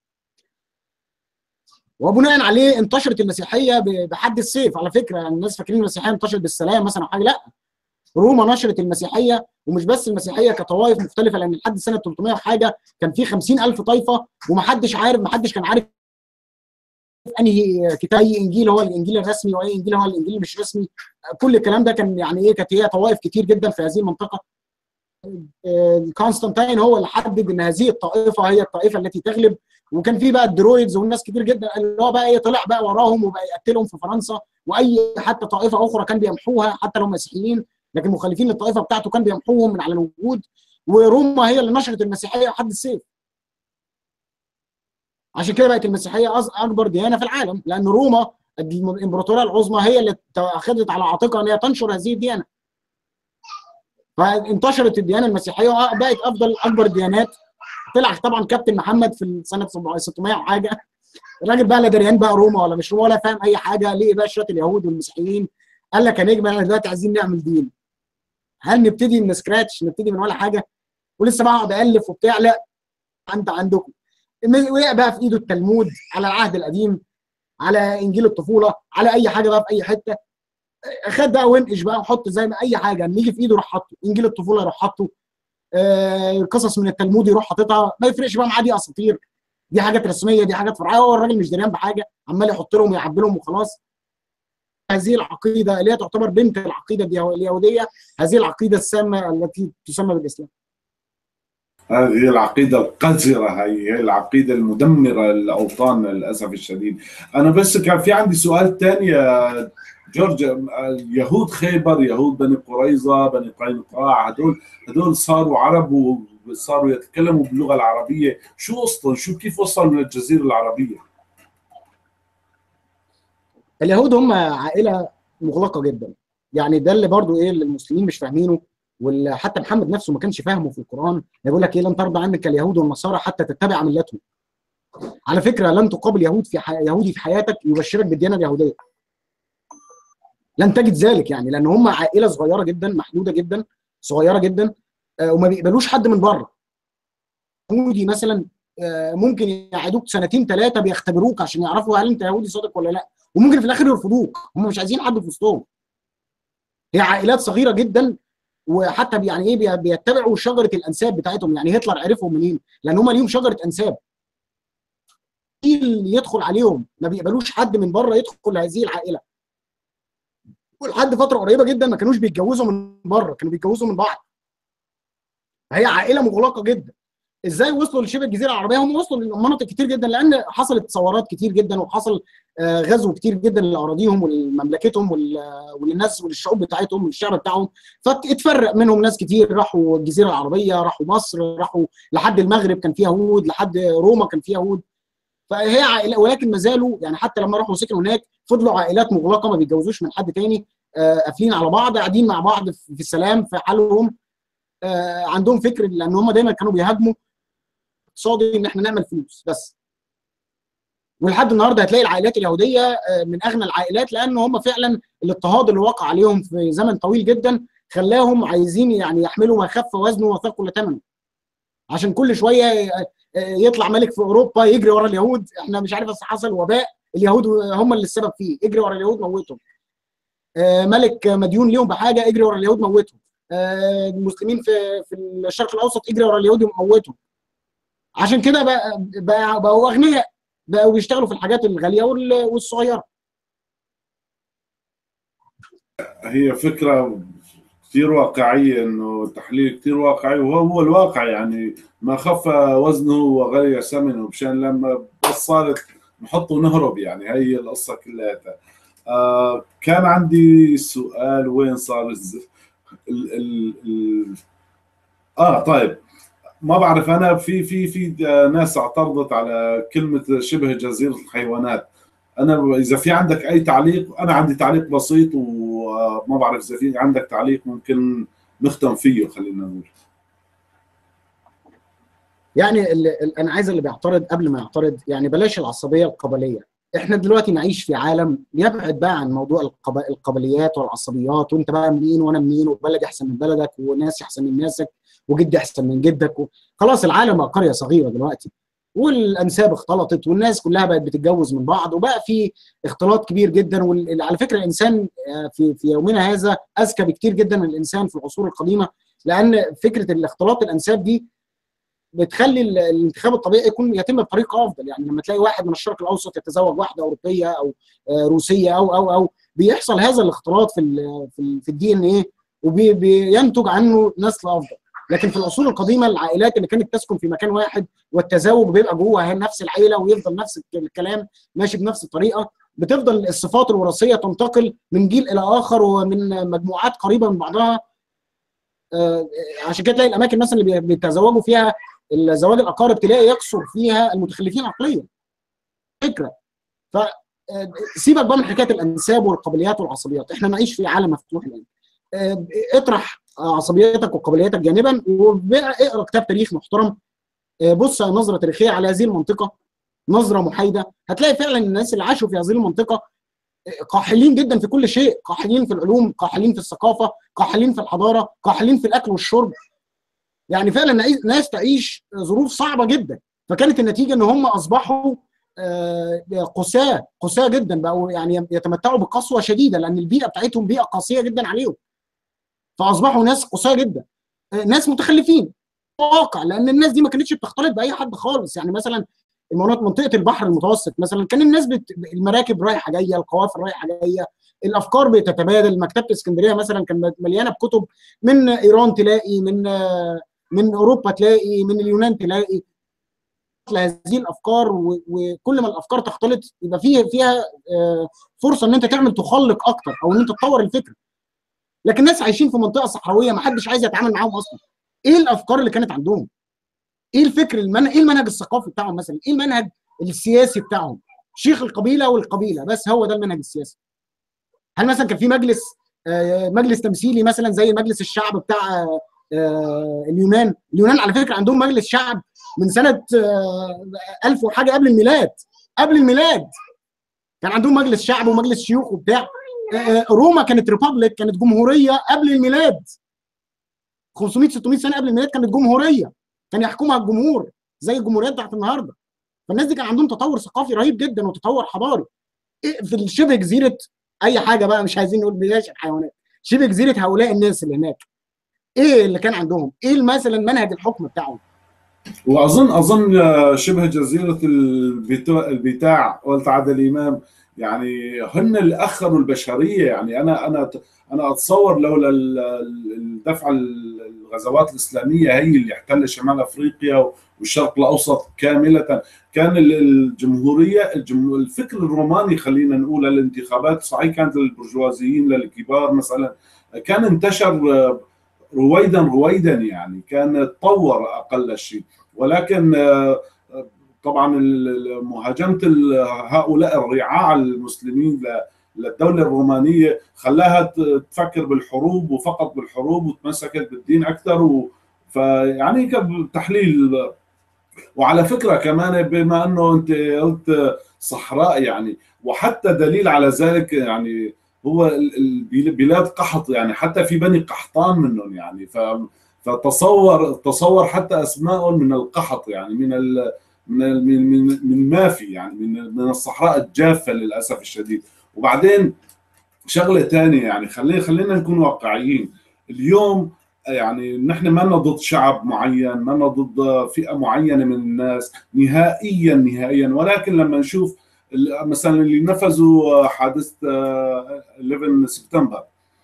وبناء عليه انتشرت المسيحيه بحد السيف على فكره يعني الناس فاكرين المسيحيه انتشرت بالسلام مثلا او حاجه لا روما نشرت المسيحيه ومش بس المسيحيه كطوائف مختلفه لان لحد سنه 300 وحاجه كان في 50000 طائفه ومحدش عارف محدش كان عارف انهي كتاب اي انجيل هو الانجيل الرسمي واي انجيل هو الانجيل مش رسمي كل الكلام ده كان يعني ايه كانت هي طوائف كتير جدا في هذه المنطقه كونستانتين هو اللي حدد ان هذه الطائفه هي الطائفه التي تغلب وكان في بقى الدرويدز والناس كتير جدا اللي هو بقى ايه طلع بقى وراهم وبقى يقتلهم في فرنسا واي حتى طائفه اخرى كان بيمحوها حتى لو مسيحيين لكن مخالفين للطائفه بتاعته كان بيمحوهم من على الوجود وروما هي اللي نشرت المسيحيه حد السيف عشان كده بقت المسيحيه اكبر ديانه في العالم لان روما الامبراطوريه العظمى هي اللي اخذت على عاتقها ان هي تنشر هذه الديانه فانتشرت الديانه المسيحيه وبقت افضل اكبر الديانات طلع طبعا كابتن محمد في سنه 600 وحاجه الراجل بقى لا دريان بقى روما ولا مش روما ولا فاهم اي حاجه ليه بقى شويه اليهود والمسيحيين قال لك يا نجم احنا دلوقتي عايزين نعمل دين هل نبتدي من سكراتش نبتدي من ولا حاجه ولسه بقعد الف وبتاع لا انت عندكم وقع بقى في ايده التلمود على العهد القديم على انجيل الطفوله على اي حاجه بقى في اي حته خد بقى وانقش بقى وحط زي ما اي حاجه نيجي في ايده يروح حاطه انجيل الطفوله يروح حاطه آه قصص من التلمود يروح حاططها ما يفرقش بقى معاه دي اساطير دي حاجات رسميه دي حاجات فرعيه هو الراجل مش دريان بحاجه عمال يحط لهم ويعبي لهم وخلاص هذه العقيده اللي هي تعتبر بنت العقيده اليهوديه هذه العقيده السامه التي تسمى بالاسلام
هذه العقيدة القذرة هي هي العقيدة المدمرة للأوطان للأسف الشديد أنا بس كان في عندي سؤال ثاني يا جورج يهود خيبر يهود بني قريظة بني قينقاع هدول هدول صاروا عرب وصاروا يتكلموا باللغة العربية شو أصلا شو كيف وصلوا من الجزيرة العربية
اليهود هم عائلة مغلقة جدا يعني ده اللي برضو ايه اللي المسلمين مش فاهمينه وحتى محمد نفسه ما كانش فاهمه في القران يقول لك ايه لن ترضى عنك اليهود والنصارى حتى تتبع ملتهم على فكره لن تقابل يهود في حي... يهودي في حياتك يبشرك بالديانه اليهوديه لن تجد ذلك يعني لان هم عائله صغيره جدا محدوده جدا صغيره جدا آه وما بيقبلوش حد من بره يهودي مثلا آه ممكن يقعدوك سنتين ثلاثه بيختبروك عشان يعرفوا هل انت يهودي صادق ولا لا وممكن في الاخر يرفضوك هم مش عايزين حد في وسطهم هي عائلات صغيره جدا وحتى يعني ايه بيتبعوا شجره الانساب بتاعتهم يعني هتلر عرفهم منين؟ لان هم ليهم شجره انساب. يدخل عليهم ما بيقبلوش حد من بره يدخل هذه العائله. ولحد فتره قريبه جدا ما كانوش بيتجوزوا من بره كانوا بيتجوزوا من بعض. هي عائله مغلقه جدا. ازاي وصلوا لشبه الجزيره العربيه؟ هم وصلوا لمناطق كتير جدا لان حصلت ثورات كتير جدا وحصل غزو كتير جدا لاراضيهم ولمملكتهم وللناس وللشعوب بتاعتهم والشعب بتاعهم فاتفرق منهم ناس كتير راحوا الجزيره العربيه راحوا مصر راحوا لحد المغرب كان فيها يهود لحد روما كان فيها يهود فهي عائلة ولكن ما زالوا يعني حتى لما راحوا سكنوا هناك فضلوا عائلات مغلقه ما بيتجوزوش من حد تاني قافلين على بعض قاعدين مع بعض في السلام في حالهم عندهم فكر لان هم دايما كانوا بيهاجموا اقتصادي ان احنا نعمل فلوس بس ولحد النهارده هتلاقي العائلات اليهوديه من اغنى العائلات لان هم فعلا الاضطهاد اللي وقع عليهم في زمن طويل جدا خلاهم عايزين يعني يحملوا ما خف وزنه وثقل ثمنه عشان كل شويه يطلع ملك في اوروبا يجري ورا اليهود احنا مش عارف بس حصل وباء اليهود هم اللي السبب فيه اجري ورا اليهود موتهم ملك مديون ليهم بحاجه اجري ورا اليهود موتهم المسلمين في في الشرق الاوسط اجري ورا اليهود وموتهم عشان كده بقى بقى بقوا اغنياء بقوا بيشتغلوا في الحاجات الغاليه والصغيره
هي فكره كثير واقعيه انه تحليل كثير واقعي وهو هو الواقع يعني ما خف وزنه وغلي ثمنه مشان لما بس صارت نحطه ونهرب يعني هي القصه كلها آه كان عندي سؤال وين صار الز... ال ال ال اه طيب ما بعرف انا في في في ناس اعترضت على كلمه شبه جزيره الحيوانات انا اذا في عندك اي تعليق انا عندي تعليق بسيط وما بعرف اذا في عندك تعليق ممكن نختم فيه خلينا نقول
يعني اللي انا عايز اللي بيعترض قبل ما يعترض يعني بلاش العصبيه القبليه احنا دلوقتي نعيش في عالم يبعد بقى عن موضوع القب... القبليات والعصبيات وانت بقى منين وانا منين وبلدي احسن من بلدك وناس احسن من ناسك وجدي احسن من جدك و... خلاص العالم بقى قريه صغيره دلوقتي والانساب اختلطت والناس كلها بقت بتتجوز من بعض وبقى في اختلاط كبير جدا وعلى فكره الانسان في في يومنا هذا اذكى بكتير جدا من الانسان في العصور القديمه لان فكره الاختلاط الانساب دي بتخلي الانتخاب الطبيعي يكون يتم بطريقه افضل يعني لما تلاقي واحد من الشرق الاوسط يتزوج واحده اوروبيه او روسيه او او او بيحصل هذا الاختلاط في ال في الدي ان ايه وبينتج عنه نسل افضل لكن في العصور القديمه العائلات اللي كانت تسكن في مكان واحد والتزاوج بيبقى جوه نفس العيله ويفضل نفس الكلام ماشي بنفس الطريقه بتفضل الصفات الوراثيه تنتقل من جيل الى اخر ومن مجموعات قريبه من بعضها عشان كده تلاقي الاماكن مثلا اللي بيتزوجوا فيها الزواج الاقارب تلاقي يكثر فيها المتخلفين عقليا فكره ف سيبك بقى من حكايه الانساب والقبليات والعصبيات احنا نعيش في عالم مفتوح الان اطرح عصبيتك وقبلياتك جانبا واقرا كتاب تاريخ محترم بص نظره تاريخيه على هذه المنطقه نظره محايده هتلاقي فعلا الناس اللي عاشوا في هذه المنطقه قاحلين جدا في كل شيء قاحلين في العلوم قاحلين في الثقافه قاحلين في الحضاره قاحلين في الاكل والشرب يعني فعلا ناس تعيش ظروف صعبه جدا فكانت النتيجه ان هم اصبحوا قساة قساة جدا بقوا يعني يتمتعوا بقسوه شديده لان البيئه بتاعتهم بيئه قاسيه جدا عليهم فاصبحوا ناس قساة جدا ناس متخلفين واقع لان الناس دي ما كانتش بتختلط باي حد خالص يعني مثلا المناطق منطقه البحر المتوسط مثلا كان الناس بت... المراكب رايحه جايه القوافل رايحه جايه الافكار بتتبادل مكتبه اسكندريه مثلا كانت مليانه بكتب من ايران تلاقي من من اوروبا تلاقي من اليونان تلاقي هذه الافكار وكل ما الافكار تختلط يبقى فيها فيها فرصه ان انت تعمل تخلق اكتر او ان انت تطور الفكره لكن الناس عايشين في منطقه صحراويه ما حدش عايز يتعامل معاهم اصلا ايه الافكار اللي كانت عندهم ايه الفكر المنهج ايه المنهج الثقافي بتاعهم مثلا ايه المنهج السياسي بتاعهم شيخ القبيله والقبيله بس هو ده المنهج السياسي هل مثلا كان في مجلس آه مجلس تمثيلي مثلا زي مجلس الشعب بتاع آه اليونان اليونان على فكره عندهم مجلس شعب من سنه آه ألف وحاجه قبل الميلاد قبل الميلاد كان عندهم مجلس شعب ومجلس شيوخ وبتاع روما كانت ريبابليك كانت جمهوريه قبل الميلاد 500 600 سنه قبل الميلاد كانت جمهوريه كان يحكمها الجمهور زي الجمهوريات بتاعت النهارده فالناس دي كان عندهم تطور ثقافي رهيب جدا وتطور حضاري في شبه جزيره اي حاجه بقى مش عايزين نقول بلاش الحيوانات شبه جزيره هؤلاء الناس اللي هناك ايه اللي كان عندهم ايه مثلا منهج الحكم بتاعهم
واظن اظن شبه جزيره البتاع قلت عادل الامام يعني هن اللي اخروا البشريه يعني انا انا انا اتصور لولا الدفع الغزوات الاسلاميه هي اللي احتل شمال افريقيا والشرق الاوسط كامله كان الجمهوريه الفكر الروماني خلينا نقول الانتخابات صحيح كانت للبرجوازيين للكبار مثلا كان انتشر رويدا رويدا يعني كان تطور اقل شيء ولكن طبعا مهاجمه هؤلاء الرعاع المسلمين للدوله الرومانيه خلاها تفكر بالحروب وفقط بالحروب وتمسكت بالدين اكثر و فيعني تحليل وعلى فكره كمان بما انه انت قلت صحراء يعني وحتى دليل على ذلك يعني هو البلاد قحط يعني حتى في بني قحطان منهم يعني ف فتصور تصور حتى اسمائهم من القحط يعني من ال من من من ما في يعني من من الصحراء الجافه للاسف الشديد وبعدين شغله ثانيه يعني خلينا خلينا نكون واقعيين اليوم يعني نحن ما ضد شعب معين ما ضد فئه معينه من الناس نهائيا نهائيا ولكن لما نشوف مثلا اللي نفذوا حادثه 11 سبتمبر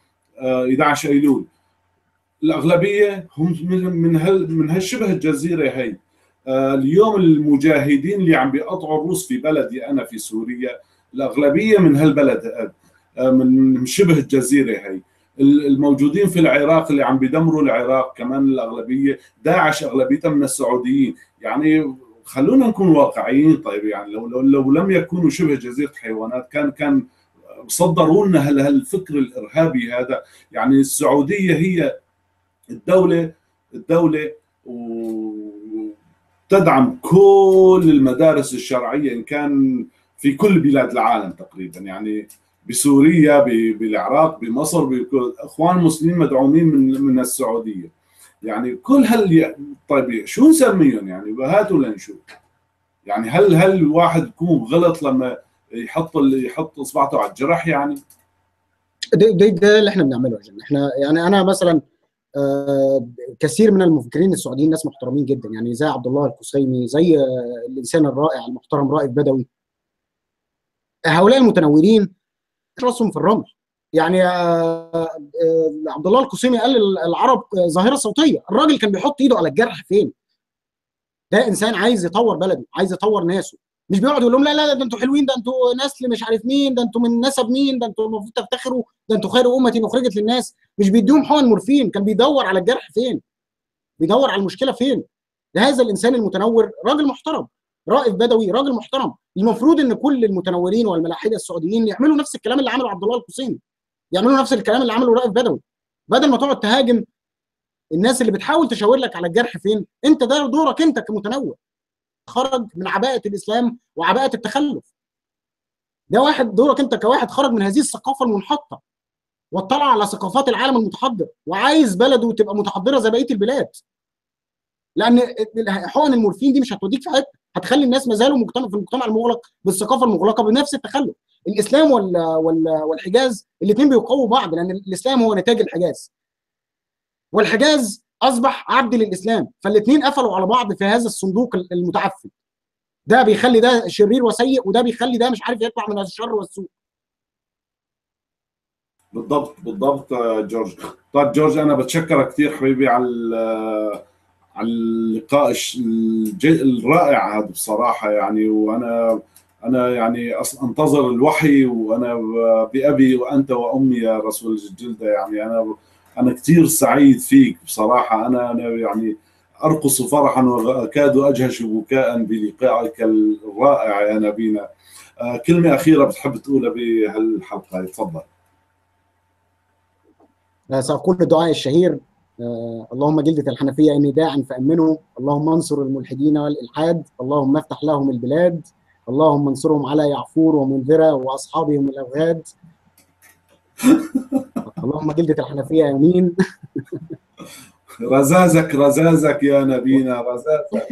11 ايلول الاغلبيه هم من هال من هالشبه الجزيره هي اليوم المجاهدين اللي عم بيقطعوا الروس في بلدي انا في سوريا الاغلبيه من هالبلد من شبه الجزيره هي الموجودين في العراق اللي عم بيدمروا العراق كمان الاغلبيه داعش اغلبيتها من السعوديين يعني خلونا نكون واقعيين طيب يعني لو لو, لو لم يكونوا شبه جزيره حيوانات كان كان صدروا لنا هالفكر الارهابي هذا يعني السعوديه هي الدوله الدوله وتدعم كل المدارس الشرعيه ان كان في كل بلاد العالم تقريبا يعني بسوريا بالعراق بمصر اخوان المسلمين مدعومين من من السعوديه يعني كل هال طيب شو نسميهم يعني هاتوا لنشوف يعني هل هل الواحد يكون غلط لما يحط اللي يحط اصبعته على الجرح يعني
ده, ده, ده اللي احنا بنعمله يا جن احنا يعني انا مثلا آه كثير من المفكرين السعوديين ناس محترمين جدا يعني زي عبد الله القصيمي زي آه الانسان الرائع المحترم رائف بدوي هؤلاء المتنورين راسهم في الرمل يعني آه عبد الله القصيمي قال العرب ظاهره صوتيه الراجل كان بيحط ايده على الجرح فين ده انسان عايز يطور بلده عايز يطور ناسه مش بيقعد يقول لهم لا لا ده انتوا حلوين ده انتوا نسل مش عارف مين ده انتوا من نسب مين ده انتوا المفروض تفتخروا ده انتوا خير امه اخرجت للناس مش بيديهم حقن مورفين كان بيدور على الجرح فين بيدور على المشكله فين ده هذا الانسان المتنور راجل محترم رائف بدوي راجل محترم المفروض ان كل المتنورين والملاحده السعوديين يعملوا نفس الكلام اللي عمله عبد الله القصيمي يعملوا نفس الكلام اللي عمله رائف بدوي بدل ما تقعد تهاجم الناس اللي بتحاول تشاور لك على الجرح فين انت ده دورك انت كمتنور خرج من عباءه الاسلام وعباءه التخلف ده واحد دورك انت كواحد خرج من هذه الثقافه المنحطه واطلع على ثقافات العالم المتحضر وعايز بلده تبقى متحضره زي بقيه البلاد لان حقن المورفين دي مش هتوديك في حته هتخلي الناس ما زالوا مجتمع في المجتمع المغلق بالثقافه المغلقه بنفس التخلف الاسلام وال وال والحجاز الاثنين بيقووا بعض لان الاسلام هو نتاج الحجاز والحجاز اصبح عبد للاسلام فالاثنين قفلوا على بعض في هذا الصندوق المتعفن ده بيخلي ده شرير وسيء وده بيخلي ده مش عارف يطلع من الشر والسوء
بالضبط بالضبط جورج طيب جورج انا بتشكرك كثير حبيبي على على اللقاء الرائع هذا بصراحه يعني وانا انا يعني انتظر الوحي وانا بابي وانت وامي يا رسول الجلده يعني انا انا كثير سعيد فيك بصراحه انا انا يعني ارقص فرحا واكاد اجهش بكاء بلقائك الرائع يا نبينا كلمه اخيره بتحب تقولها بهالحلقه تفضل
سأقول الدعاء الشهير اللهم جلدة الحنفية إني داع فأمنه اللهم انصر الملحدين والإلحاد اللهم افتح لهم البلاد اللهم انصرهم على يعفور ومنذرة وأصحابهم الأوغاد اللهم جلدة الحنفية يمين
رزازك رزازك يا نبينا رزازك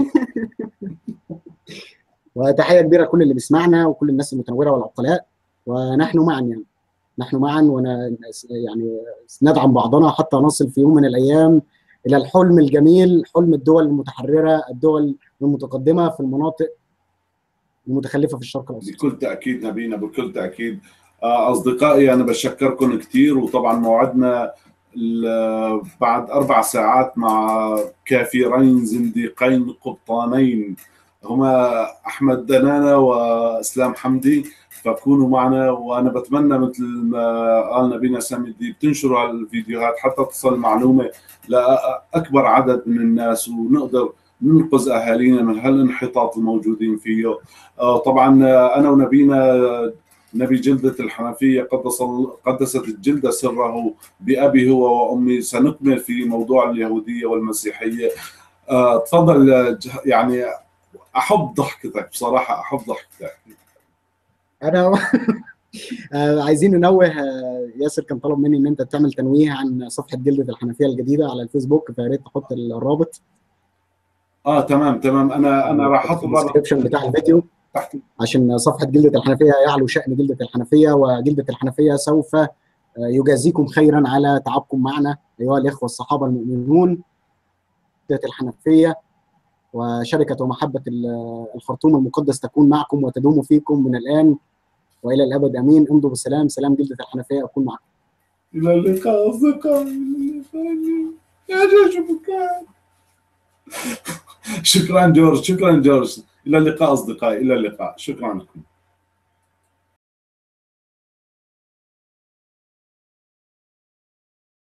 وتحية كبيرة لكل اللي بيسمعنا وكل الناس المتنورة والعقلاء ونحن معا يعني نحن معا ون يعني ندعم بعضنا حتى نصل في يوم من الايام الى الحلم الجميل حلم الدول المتحرره الدول المتقدمه في المناطق المتخلفه في الشرق الاوسط
بكل تاكيد نبينا بكل تاكيد اصدقائي انا بشكركم كثير وطبعا موعدنا بعد اربع ساعات مع كافرين زنديقين قبطانين هما احمد دنانه واسلام حمدي فكونوا معنا وانا بتمنى مثل ما قال نبينا سامي الديب تنشروا الفيديوهات حتى تصل المعلومه لاكبر عدد من الناس ونقدر ننقذ اهالينا من هالانحطاط الموجودين فيه طبعا انا ونبينا نبي جلدة الحنفية قدس قدست الجلدة سره بأبي هو وأمي سنكمل في موضوع اليهودية والمسيحية تفضل يعني أحب ضحكتك بصراحة أحب ضحكتك
انا عايزين ننوه ياسر كان طلب مني ان انت تعمل تنويه عن صفحه جلده الحنفيه الجديده على الفيسبوك فيا ريت تحط الرابط
اه تمام تمام انا انا راح احط
الديسكربشن بتاع الفيديو
تحت
عشان صفحه جلده الحنفيه يعلو شان جلده الحنفيه وجلده الحنفيه سوف يجازيكم خيرا على تعبكم معنا ايها الاخوه الصحابه المؤمنون جلده الحنفيه وشركة ومحبة الخرطوم المقدس تكون معكم وتدوم فيكم من الآن وإلى الأبد أمين امضوا بالسلام سلام جلدة الحنفية أكون معكم
إلى اللقاء أصدقائي يا جورج بكار شكرا جورج شكرا جورج إلى اللقاء أصدقائي إلى اللقاء شكرا لكم